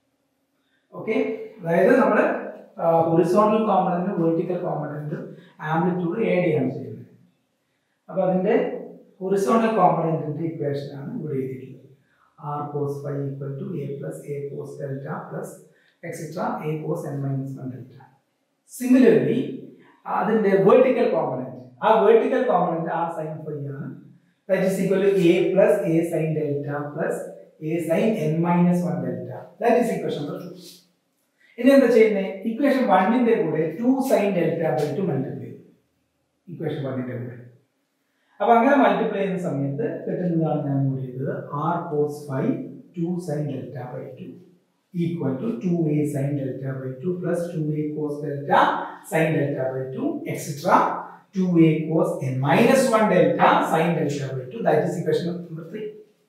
okay അതായത് നമ്മൾ horizontal component vertical component amplitude add ചെയ്യാണ് ചെയ്യുന്നത് അപ്പോൾ അതിന്റെ horizontal കോമ്പണന്റിന്റെ equation ആണ് ഇവിടെ എഴുതിയിട്ടുള്ളത് R cos five equal to A plus A cos delta plus etcetera A cos N minus one delta similarly അതിന്റെ വെർട്ടിക്കൽ കോമ്പണന്റ് ആ വെർട്ടിക്കൽ കോമ്പണന്റ് ആ സൈൻ ഫൈ ആണ് that is equal to A plus A sine delta plus A sine N minus one delta that is equation number two ഇനി എന്താ ചെയ്യുന്നത് equation വണ്ണിന്റെ കൂടെ two sine delta by two multiply ചെയ്യും equation വണ്ണിന്റെ കൂടെ അപ്പൊ അങ്ങനെ മൾട്ടിപ്ലൈ ചെയ്യുന്ന സമയത്ത് കിട്ടുന്നതാണ് ഞാൻ ഇവിടെ ചെയ്തത് R cos five two sine delta by two equal to two A sine delta by two plus two A cos delta sine delta by two etcetera two A cos N minus one delta sine delta by two that is equation number three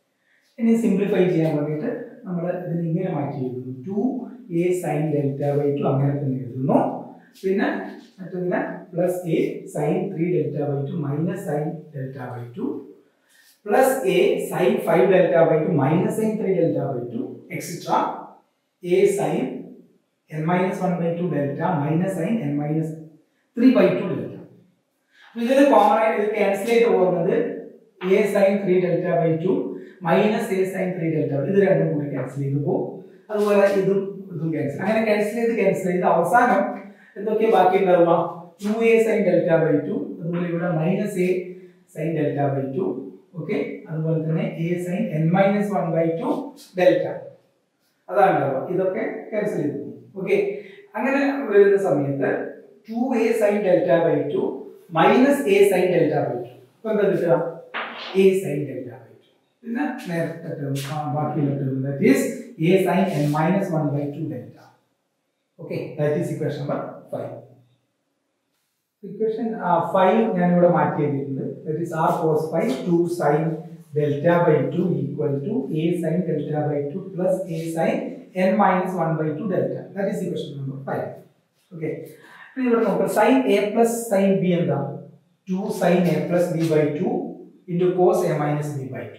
ഇനി simplify ചെയ്യാൻ വേണ്ടിയിട്ട് നമ്മൾ ഇതിന് ഇങ്ങനെ മാറ്റി എഴുതുന്നു two A sine delta by two അങ്ങനെ തന്നെ എഴുതുന്നു പിന്നെ മറ്റൊന്നിനെ plus A sine three delta by two minus sine delta by two plus A sine five delta by two minus sine three delta by two etcetera A sine N minus one by two delta minus sine N minus three by two delta ഇതിൽ common ആയിട്ട് ഇത് cancel ചെയ്ത് പോകുന്നത് A sine three delta by two minus A sine three delta ഇത് രണ്ടും കൂടി cancel ചെയ്ത് പോകും അതുപോലെ ഇതും ഇതും ക്യാൻസൽ അങ്ങനെ ക്യാൻസൽ ചെയ്ത് ക്യാൻസൽ ചെയ്ത് അവസാനം എന്തൊക്കെ ബാക്കി ഉണ്ടാവുക two A sine delta by two അതുപോലെ ഇവിടെ minus A sine delta by two okay അതുപോലെ തന്നെ A sine N minus one by two delta അതാണ് ഉണ്ടാവുക ഇതൊക്കെ ക്യാൻസൽ ചെയ്തു ഓക്കെ അങ്ങനെ വരുന്ന സമയത്ത് two A sine delta by two minus A sine delta by two ഇപ്പൊ എന്താ കിട്ടുക A sine delta by two പിന്നെ നേരത്തെ ടേം ബാക്കിയുള്ള term that is A sine N minus one by two delta okay that is equation number five equation five ഞാൻ ഇവിടെ മാറ്റി എഴുതിയിട്ടുണ്ട് that is R cos five two sine delta by two equal to A sine delta by two plus A sine N minus one by two delta that is equation number five okay ഇനി ഇവിടെ നോക്കുക sine A plus sine B എന്താ two sine A plus B by two into cos A minus B by two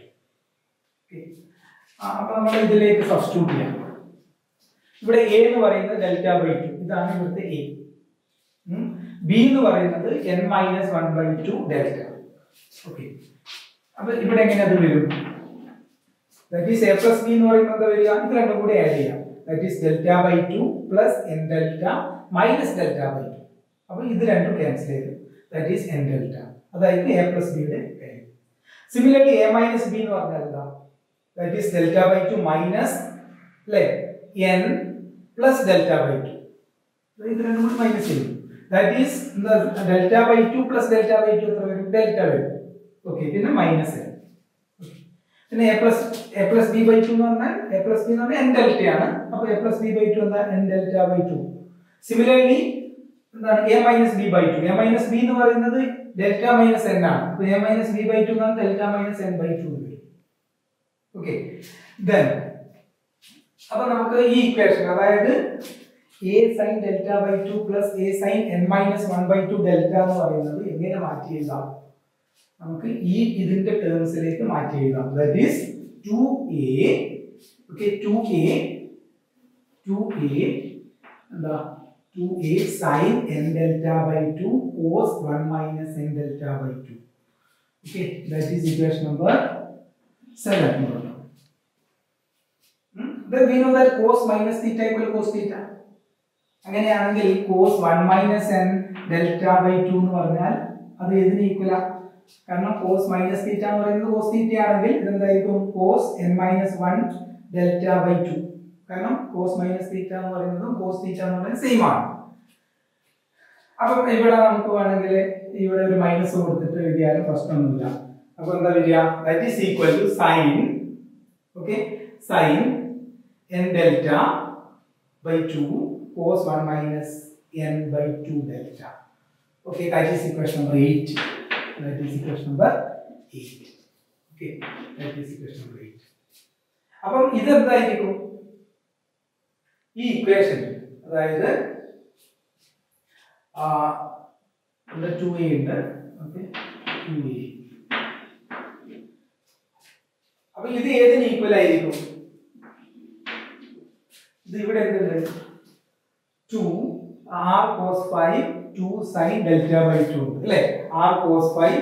അപ്പൊ നമ്മൾ ഇതിലേക്ക് substitute ചെയ്യാം ഇവിടെ A എന്ന് പറയുന്നത് ഡെൽറ്റ ബൈ ടു ഇതാണ് ഇവിടുത്തെ എ ബി എന്ന് പറയുന്നത് N minus one by two delta okay അപ്പൊ ഇവിടെ എങ്ങനെ അത് വരും that is A plus B എന്ന് പറയുന്നത് എന്താ വരിക ഇത് രണ്ടും കൂടി ആഡ് ചെയ്യാം that is delta by two plus N delta minus delta by two അപ്പൊ ഇത് രണ്ടും ക്യാൻസൽ ചെയ്തു ദാറ്റ് ഈസ് എൻ ഡെൽറ്റ അതായത് എ പ്ലസ് ബിയുടെ കാര്യം സിമിലർലി എ മൈനസ് ബി എന്ന് പറഞ്ഞാൽ എന്താ that is delta by two minus അല്ലേ N plus delta by two ഇത് രണ്ടും കൂടി മൈനസ് ചെയ്യും that is delta by two plus delta by two എത്ര വരും ഡെൽറ്റ വരും ഓക്കെ പിന്നെ മൈനസ് എൻ പിന്നെ A plus A plus B by two എന്ന് പറഞ്ഞാൽ എ പ്ലസ് ബി എന്ന് പറഞ്ഞാൽ എൻ ഡെൽറ്റ ആണ് അപ്പൊ A plus B by two എന്താ N delta by two similarly എന്താണ് A minus B by two A minus B എന്ന് പറയുന്നത് ഡെൽറ്റ മൈനസ് എൻ ആണ് അപ്പൊ A minus B by two എന്ന് പറഞ്ഞാൽ delta minus N by two വരും okay then അപ്പൊ നമുക്ക് ഈ ഇക്വേഷൻ അതായത് A sine delta by two plus A sine N minus one by two delta എന്ന് പറയുന്നത് എങ്ങനെ മാറ്റി എഴുതാം നമുക്ക് ഈ ഇതിന്റെ ടേംസിലേക്ക് മാറ്റി എഴുതാം that is two A okay two A two A എന്താ two A sine N delta by two cos one minus N delta by two okay that is equation number seven then we know that cos minus theta equal cos theta അങ്ങനെയാണെങ്കിൽ cos 1 minus n delta by 2 എന്ന് പറഞ്ഞാൽ അത് ഏതിന് ഈക്വലാ കാരണം cos minus theta എന്ന് പറയുന്നത് cos theta ആണെങ്കിൽ ഇതെന്തായിരിക്കും cos n minus 1 delta by 2 കാരണം cos minus theta എന്ന് പറയുന്നതും cos theta എന്ന് പറയുന്നത് സെയിം ആണ് അപ്പം ഇവിടെ നമുക്ക് വേണമെങ്കിൽ ഇവിടെ ഒരു മൈനസ് കൊടുത്തിട്ട് എഴുതിയാലും പ്രശ്നമൊന്നുമില്ല അപ്പൊ എന്താ വരിക that is equal to sine okay sine n delta by 2 cos 1 minus n by 2 delta. Okay, that is equation number 8. That is equation number 8. Okay, that is equation number 8. അപ്പം ഇത് എന്തായിരിക്കും ഈ ഇക്വേഷൻ അതായത് ഇവിടെ ടു എ ഉണ്ട് okay two A അപ്പൊ ഇത് ഏതിന് ഈക്വൽ ആയിരിക്കും ഇത് ഇവിടെ എന്തുണ്ട് two R cos five two sine delta by two അല്ലേ ആർ കോസ് ഫൈവ്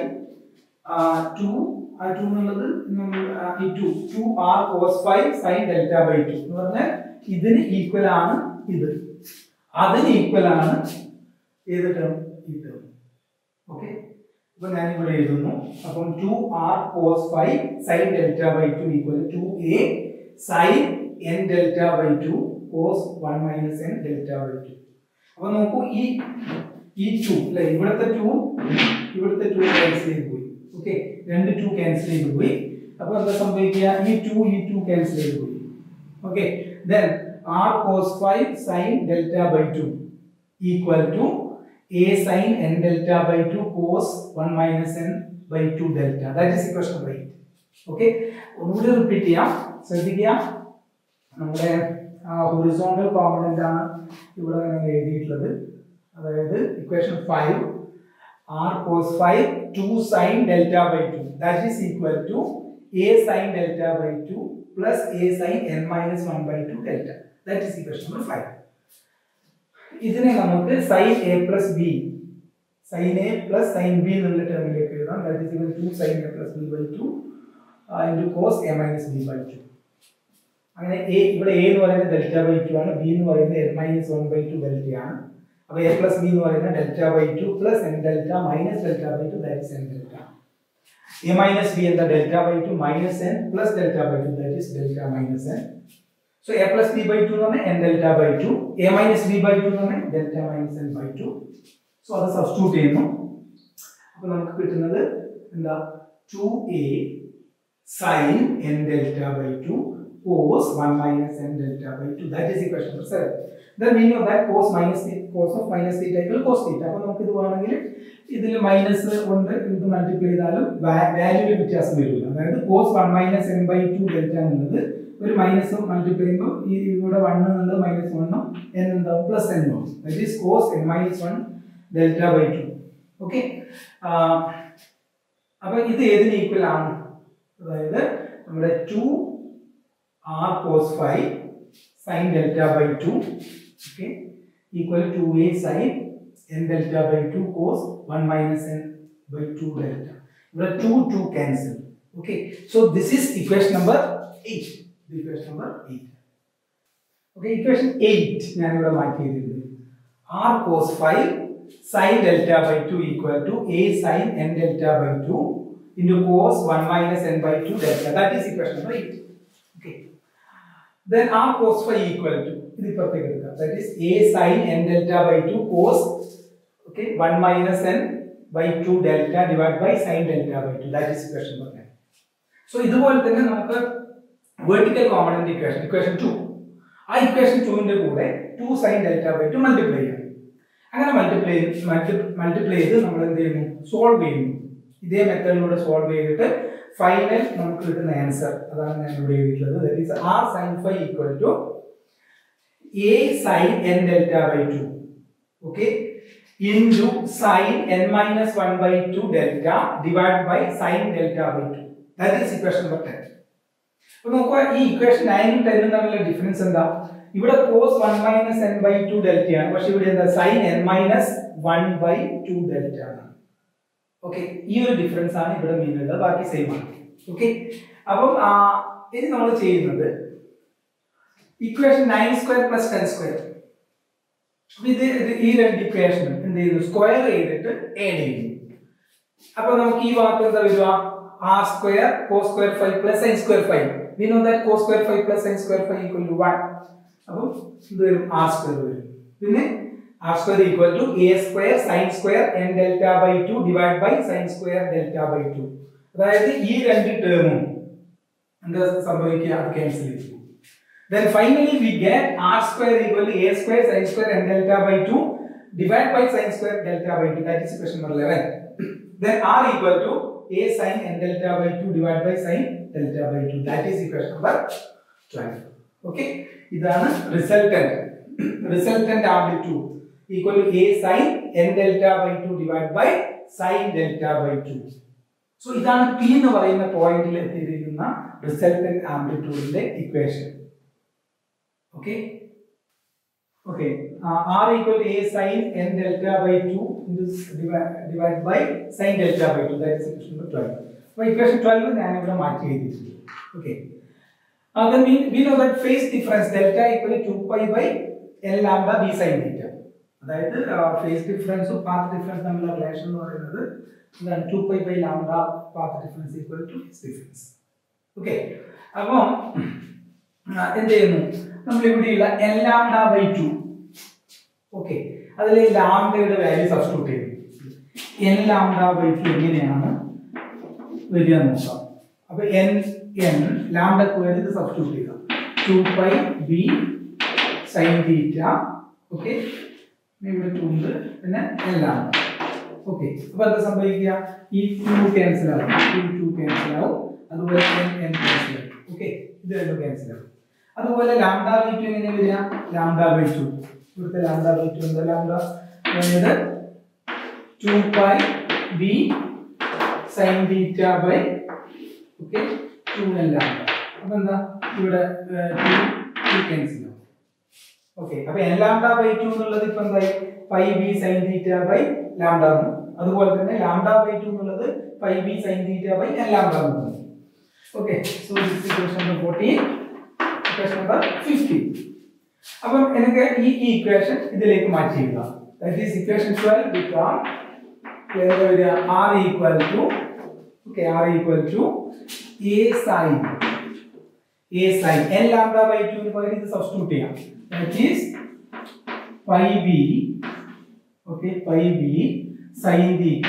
ടു ആ ടു എന്നുള്ളത് നമ്മൾ ഈ two two R cos five sine delta by two എന്ന് പറഞ്ഞാൽ ഇതിന് ഈക്വൽ ആണ് ഇത് അതിന് ഈക്വൽ ആണ് ഏത് ടേം ഈ ടേം ഓക്കെ അപ്പൊ ഞാൻ ഇവിടെ എഴുതുന്നു അപ്പം two R cos five sine delta by two equal to A sine N delta by two cos one minus N delta by two അപ്പൊ നോക്കൂ ഈ ഈ ടു അല്ലെ ഇവിടുത്തെ ടു ഇവിടുത്തെ ടു ക്യാൻസൽ ചെയ്ത് പോയി ഓക്കെ രണ്ട് ടു ക്യാൻസൽ ചെയ്ത് പോയി അപ്പൊ എന്താ സംഭവിക്കുക ഈ ടു ഈ ടു ക്യാൻസൽ ചെയ്ത് പോയി okay then R cos five sine delta by two equal to A sine N delta by two cos one minus N by two delta that is equation number eight okay ഒന്നുകൂടി repeat ചെയ്യാം ശ്രദ്ധിക്കുക നമ്മുടെ horizontal component ആണ് ഇവിടെ ഞാൻ എഴുതിയിട്ടുള്ളത് അതായത് equation five R cos five two sine delta by two that is equal to A sine delta by two plus A sine N minus one by two delta that is equation number five ഇതിനെ നമുക്ക് sine A plus B sine A plus sine B എന്നുള്ള ടേമിലേക്ക് എഴുതാം that is equal to sine A plus B by two into cos A minus B by two അങ്ങനെ A ഇവിടെ A എന്ന് പറയുന്നത് delta by two ആണ് B എന്ന് പറയുന്നത് N minus one by two delta ആണ് അപ്പൊ എ പ്ലസ് ബി എന്ന് പറയുന്നത് delta by two plus N delta minus delta by two that is N delta A minus B എന്താ delta by two minus N plus delta by two that is delta minus N so A plus B by two എന്ന് പറഞ്ഞാൽ N delta by two A minus B by two എന്ന് പറഞ്ഞാൽ delta minus N by two so അത് substitute ചെയ്യുന്നു അപ്പൊ നമുക്ക് കിട്ടുന്നത് എന്താ two A sine N delta by two cos 1 minus n delta by 2 that is equation number 7 then we know that cos minus theta cos of minus theta equal cos theta അപ്പോൾ നമുക്ക് ഇത് വേണമെങ്കിൽ ഇതിൽ മൈനസ് കൊണ്ട് ഇത് multiply ചെയ്താലും വാല്യൂവിൽ വ്യത്യാസം വരില്ല അതായത് cos 1 minus n by 2 delta എന്നുള്ളത് ഒരു മൈനസ് മൾട്ടിപ്ലൈ ചെയ്യുമ്പോൾ ഈ ഇവിടെ വൺ എന്നുള്ളത് മൈനസ് വണ്ണും എൻ എന്താവും പ്ലസ് എൻ ആവും that is cos N minus one delta by two okay അപ്പൊ ഇത് ഏതിന് ഈക്വൽ ആണ് അതായത് നമ്മുടെ two r cos phi sin delta by 2 okay equal to a sin N delta by two cos one minus N by two delta ഇവിടെ two two cancel okay so this is equation number eight equation number eight okay equation eight ഞാനിവിടെ മാറ്റി ചെയ്തിട്ടുണ്ട് R cos five sine delta by two equal to A sine N delta by two into cos one minus N by two delta that is equation number eight okay then r cos phi equal to ഇത് ഇപ്പുറത്തേക്ക് എടുക്കാം that is a sin n delta by 2 cos okay 1 minus n by 2 delta divided by sin delta by 2 that is equation number 9 so ഇതുപോലെ തന്നെ നമുക്ക് vertical component equation equation 2 ആ equation 2 ന്റെ കൂടെ 2 sin delta by 2 multiply ചെയ്യാം അങ്ങനെ multiply multiply ചെയ്ത് നമ്മൾ എന്ത് ചെയ്യുന്നു സോൾവ് ചെയ്യുന്നു ഇതേ മെത്തേഡിലൂടെ സോൾവ് ചെയ്തിട്ട് ഫൈനൽ നമുക്ക് കിട്ടുന്ന ആൻസർ അതാണ് ഞാൻ ഇവിടെ എഴുതിയിട്ടുള്ളത് that is R sine five equal to A sine N delta by two okay into sine N minus one by two delta divide by sine delta by two that is equation number ten അപ്പൊ നോക്കുക ഈ equation നയനും ടെന്നും തമ്മിലുള്ള difference എന്താ ഇവിടെ cos one minus N by two ഡെൽറ്റയാണ് പക്ഷെ ഇവിടെ എന്താ sine N minus one by two delta ആണ് ഓക്കെ ഈ ഒരു ഡിഫറൻസ് ആണ് ഇവിടെ മീൻ ഉള്ളത് ബാക്കി സെയിം ആണ് ഓക്കെ അപ്പം ആ, ഇനി നമ്മൾ ചെയ്യുന്നത് equation nine square plus ten square അപ്പൊ ഇത് ഇത് ഈ രണ്ട് ഇക്വേഷനും എന്ത് ചെയ്യുന്നു സ്ക്വയർ ചെയ്തിട്ട് ആഡ് ചെയ്യുന്നു അപ്പൊ നമുക്ക് ഈ വാക്ക് എന്താ വരിക R square cos square five plus sine square five we know that cos square five plus sine square five equal to one അപ്പം ഇത് വരും ആർ സ്ക്വയർ വരും പിന്നെ R square equal to A square sine square N delta by two divide by sine square delta by two അതായത് ഈ രണ്ട് ടേമും എന്താ സംഭവിക്കുക അത് ക്യാൻസൽ ചെയ്തു then finally we get r square equal to a square sin square n delta by 2 divided by sin square delta by 2 that is equation number 11 then r equal to a sin n delta by 2 divided by sin delta by 2 that is equation number 12 okay ഇതാണ് resultant resultant amplitude equal to a sin n delta by 2 divided by sin delta by 2 so ഇതാണ് P എന്ന് പറയുന്ന പോയിന്റിൽ എത്തിയിരിക്കുന്ന resultant ആംപ്ലിറ്റ്യൂഡിന്റെ equation okay okay uh, r equal to a sin n delta by 2 into divide, divide by sin delta by 2 that is equation number 12 അപ്പോൾ equation 12 ഞാൻ ഇവിടെ മാറ്റി എഴുതിയിട്ടുണ്ട് okay uh, then we, we know that phase difference delta equal to 2 pi by l lambda b sin theta അതായത് phase ഡിഫറൻസും path difference തമ്മിലുള്ള relation എന്ന് പറയുന്നത് എന്താണ് two pi by lambda path difference equal to phase difference okay അപ്പം ആ, എന്ത് ചെയ്യുന്നു നമ്മൾ ഇവിടെയുള്ള L lambda by two okay അതിൽ ലാംഡയുടെ വാല്യൂ സബ്സ്റ്റിറ്റ്യൂട്ട് ചെയ്യുന്നു എൻ ലാംഡ ബൈ ടു എങ്ങനെയാണ് വരിക എന്ന് നോക്കാം അപ്പൊ എൻ എൻ ലാംഡക്ക് വേണ്ടി ഇത് സബ്സ്റ്റിറ്റ്യൂട്ട് ചെയ്യുക two pi B sine theta okay ഇവിടെ ടു ഉണ്ട് പിന്നെ എൻ ലാംഡ ഓക്കെ അപ്പൊ എന്താ സംഭവിക്കുക ഈ ടു ക്യാൻസൽ ആവും ടു ടു ക്യാൻസൽ ആവും അതുപോലെ എൻ എൻ ക്യാൻസൽ ആവും ഓക്കെ ഇത് രണ്ടും ക്യാൻസൽ ആവും അതുപോലെ ലാംഡ ബൈ ടു എങ്ങനെ വരിക ലാംഡ ബൈ ടു ഇവിടുത്തെ ലാംഡ ബൈ ടു എന്താ ലാംഡ അതായത് two pi B sine theta by okay two N lambda അപ്പൊ എന്താ ഇവിടെ ടു ടു ക്യാൻസൽ ആവും ഓക്കെ അപ്പൊ എൻ ലാംഡ ബൈ ടു എന്നുള്ളത് ഇപ്പൊ എന്തായി pi B sine theta by lambda എന്ന് അതുപോലെ തന്നെ ലാംഡ ബൈ ടു എന്നുള്ളത് pi B sine theta by N lambda എന്ന് okay so this equation number fourteen equation number fifteen അപ്പം എനിക്ക് ഈ ഈ ഇക്വേഷൻ ഇതിലേക്ക് മാറ്റി എഴുതാം that is equation twelve become എന്താ വരിക R equal to okay R equal to A sine A sine N lambda by ടുവിന് പകരം ഇത് സബ്സ്റ്റിറ്റ്യൂട്ട് ചെയ്യാം that is pi B okay pi B sine theta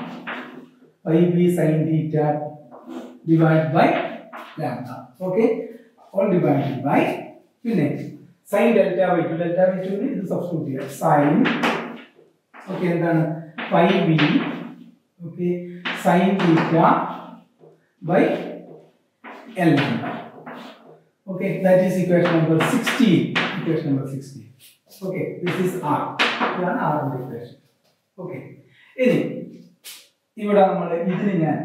pi B sine theta divide by lambda okay all divide by പിന്നെ sine delta by two delta by ടുവിന് ഇത് substitute ചെയ്യാം sine okay എന്താണ് pi B okay sine theta by L lambda Okay, that is equation number 16. Equation number 16. Okay, this is R. ഇതാണ് R ന്റെ equation. Okay. ഇനി ഇവിടെ നമ്മൾ ഇതിന് ഞാൻ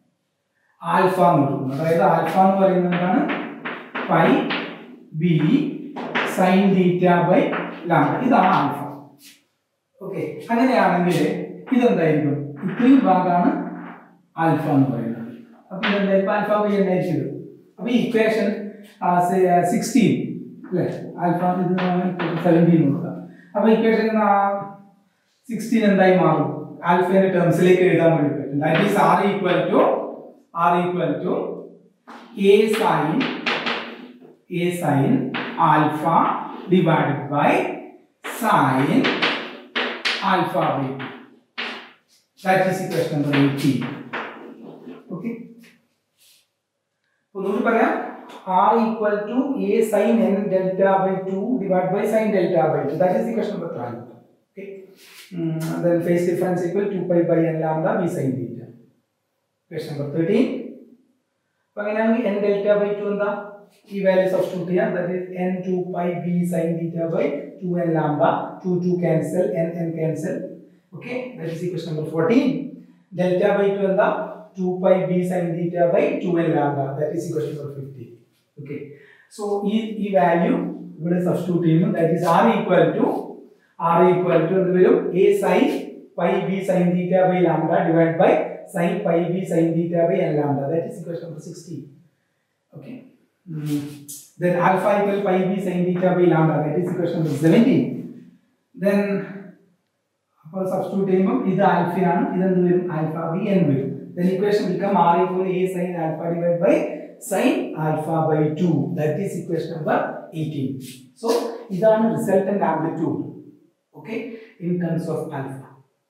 ആൽഫ എന്ന് കൊടുക്കുന്നു അതായത് ആൽഫ എന്ന് പറയുന്നത് എന്താണ് pi B sine theta by lambda ഇതാണ് ആൽഫ ഓക്കെ അങ്ങനെയാണെങ്കിൽ ഇതെന്തായിരിക്കും ഇത്രയും ഭാഗമാണ് ആൽഫ എന്ന് പറയുന്നത് അപ്പൊ ഇതെന്തായിരിക്കും ആൽഫ ബൈ എൻ ആയിരിക്കും അപ്പൊ ഈ ഇക്വേഷൻ സിക്സ്റ്റീൻ അല്ലേ ആൽഫ ഇത് സെവൻറ്റീൻ കൊടുക്കാം അപ്പൊ ഇക്വേഷൻ സിക്സ്റ്റീൻ എന്തായി മാറും ആൽഫയുടെ ടേംസിലേക്ക് എഴുതാൻ വേണ്ടി പറ്റും that is R equal to R equal to A sine A sine alpha divided by sine alpha by that is equation number 18 okay ഒന്നുകൂടി പറയാം r equal to a sin n delta by 2 divided by sin delta by 2 that is equation number 12 okay mm, and then phase difference equal 2 pi by n lambda b sin theta equation number 13 അപ്പൊ അങ്ങനെയാണെങ്കിൽ n delta by 2 എന്താ ഈ value substitute ചെയ്യാം that is n 2 pi b sin theta by 2 n lambda 2 2 cancel n n cancel okay that is equation number 14 delta by 2 എന്താ 2 pi b sin theta by 2 n lambda that is equation number 50 okay so ഈ ഈ value ഇവിടെ substitute ചെയ്യുന്നു that is r equal to r equal to എന്ത് വരും a sin pi b sin theta by lambda divided by sin pi b sin theta by n lambda that is equation number 60 okay Mm. then alpha equal pi b sin theta by lambda that is equation number 17 then അപ്പോൾ substitute ചെയ്യുമ്പോൾ ഇത് ആൽഫയാണ് ഇതെന്ത് വരും alpha B N വരും then equation become r equal a sin alpha divided by sin alpha by 2 that is equation number 18 so ഇതാണ് resultant amplitude okay in terms of alpha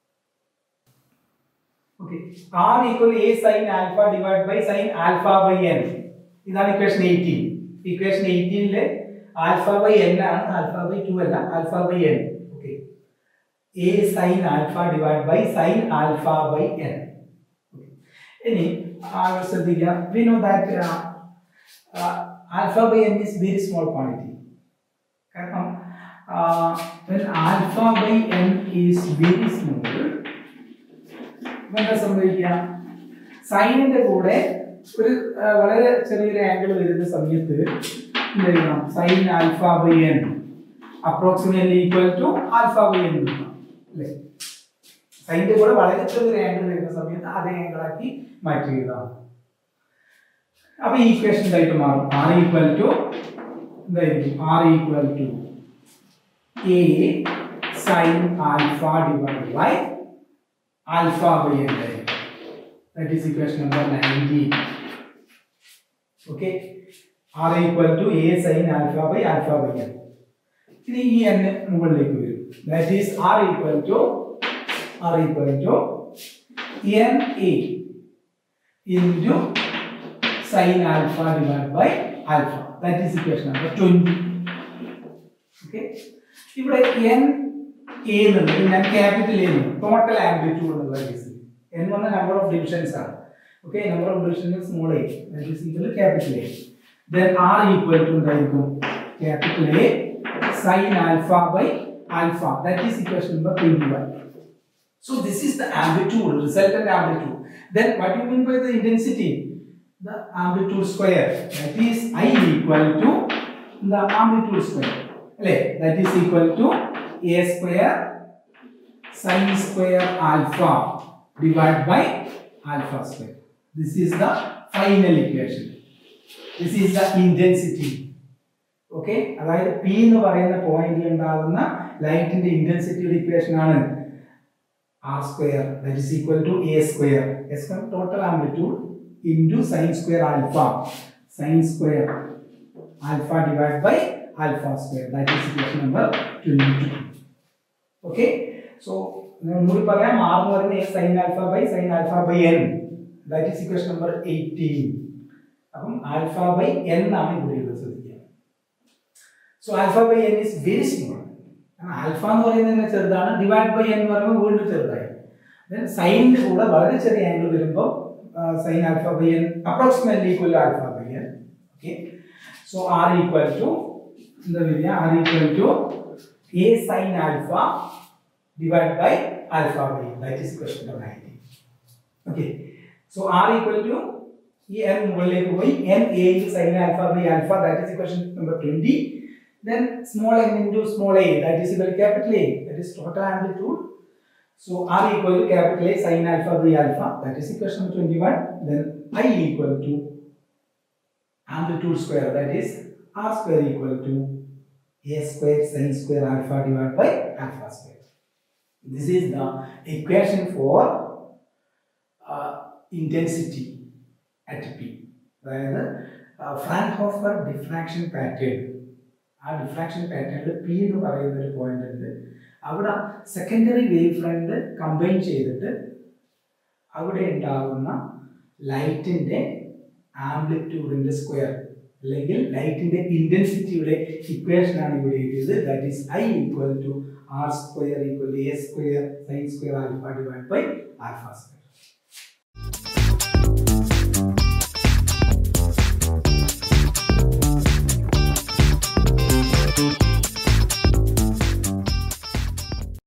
okay r equal a sin alpha divided by sin alpha by n ഇതാണ് equation 18 equation 18 ലെ alpha by n ആണ് alpha by 2 അല്ല alpha by n okay a sin alpha divided by sin alpha by n ഇനി ആളുകൾ ശ്രദ്ധിക്കുക we know that alpha by N is very small quantity കാരണം when alpha by N is very small എന്താ സംഭവിക്കുക സൈനിന്റെ കൂടെ ഒരു ആ, വളരെ ചെറിയൊരു ആംഗിൾ വരുന്ന സമയത്ത് എന്ത് ചെയ്യണം sine alpha by N approximately equal to alpha by N അല്ലേ സൈനിന്റെ കൂടെ വളരെ ചെറിയൊരു ആംഗിൾ വരുന്ന സമയത്ത് അതേ ആംഗിൾ ആക്കി മാറ്റി എഴുതാം അപ്പൊ ഈ ഇക്വേഷൻ എന്തായിട്ട് മാറും ആർ ഈക്വൽ ടു എന്തായിരിക്കും R equal to A sine alpha divide by alpha by എന്തായിരിക്കും that is equation number nineteen okay R equal to A sine alpha by alpha by N ഇനി ഈ എൻ മുകളിലേക്ക് വരും that is R equal to R equal to N A into sin alpha divided by alpha. That is equation number 20. Okay. ഇവിടെ n a എന്നുള്ളത് ഞാൻ capital A total amplitude എന്നുള്ള case n വന്ന number of divisions ആണ് okay number of divisions small A that is equal capital A then R equal to എന്തായിരിക്കും capital A sine alpha by alpha that is equation number 21 So this is the amplitude, resultant amplitude. Then what do you mean by the intensity? The amplitude square. That is I equal to the amplitude square. അല്ലേ? That is equal to a square sin square alpha divided by alpha square. This is the final equation. This is the intensity. Okay അതായത് P എന്ന് പറയുന്ന പോയിന്റിൽ ഉണ്ടാകുന്ന ലൈറ്റിന്റെ ഇന്റൻസിറ്റിയുടെ equation ആണ് r square that is equal to a square s square total amplitude into sin square alpha sin square alpha divided by alpha square that is equation number 22 okay so ഒന്നുകൂടി പറയാം r എന്ന് പറയുന്നത് a sin alpha by sin alpha by n that is equation number 18 അപ്പം alpha by n ആണ് ഇവിടെ എഴുതുന്നത് ശ്രദ്ധിക്കുക so alpha by n is very small alpha എന്ന് പറയുന്നത് തന്നെ ചെറുതാണ് ഡിവൈഡ് ബൈ എന്ന് പറയുമ്പോൾ വീണ്ടും ചെറുതായി ദെൻ സൈനിന്റെ കൂടെ വളരെ ചെറിയ ആംഗിൾ വരുമ്പോൾ sine alpha by N approximately equal alpha by n okay so r equal to എന്താ വരിക R equal to A sine alpha divide by alpha by n that is question number nineteen okay so r equal to ഈ N മുകളിലേക്ക് പോയി n a sine alpha by alpha that is question number twenty then small n into small a that is equal to capital A that is total amplitude so r equal to capital A sin alpha b alpha that is equation number 21 then i equal to amplitude square that is r square equal to a square sin square alpha divided by alpha square this is the equation for uh, intensity at p അതായത് Fraunhofer diffraction pattern ആ diffraction പാറ്റേണിൽ p എന്ന് പറയുന്ന ഒരു point ഉണ്ട് അവിടെ secondary wave front combine ചെയ്തിട്ട് അവിടെ ഉണ്ടാകുന്ന ലൈറ്റിന്റെ ആംപ്ലിറ്റ്യൂഡിന്റെ സ്ക്വയർ അല്ലെങ്കിൽ ലൈറ്റിന്റെ ഇന്റൻസിറ്റിയുടെ ഇക്വേഷൻ ആണ് ഇവിടെ എഴുതിയത് that is I equal to r square equal a square sine square alpha divide by alpha square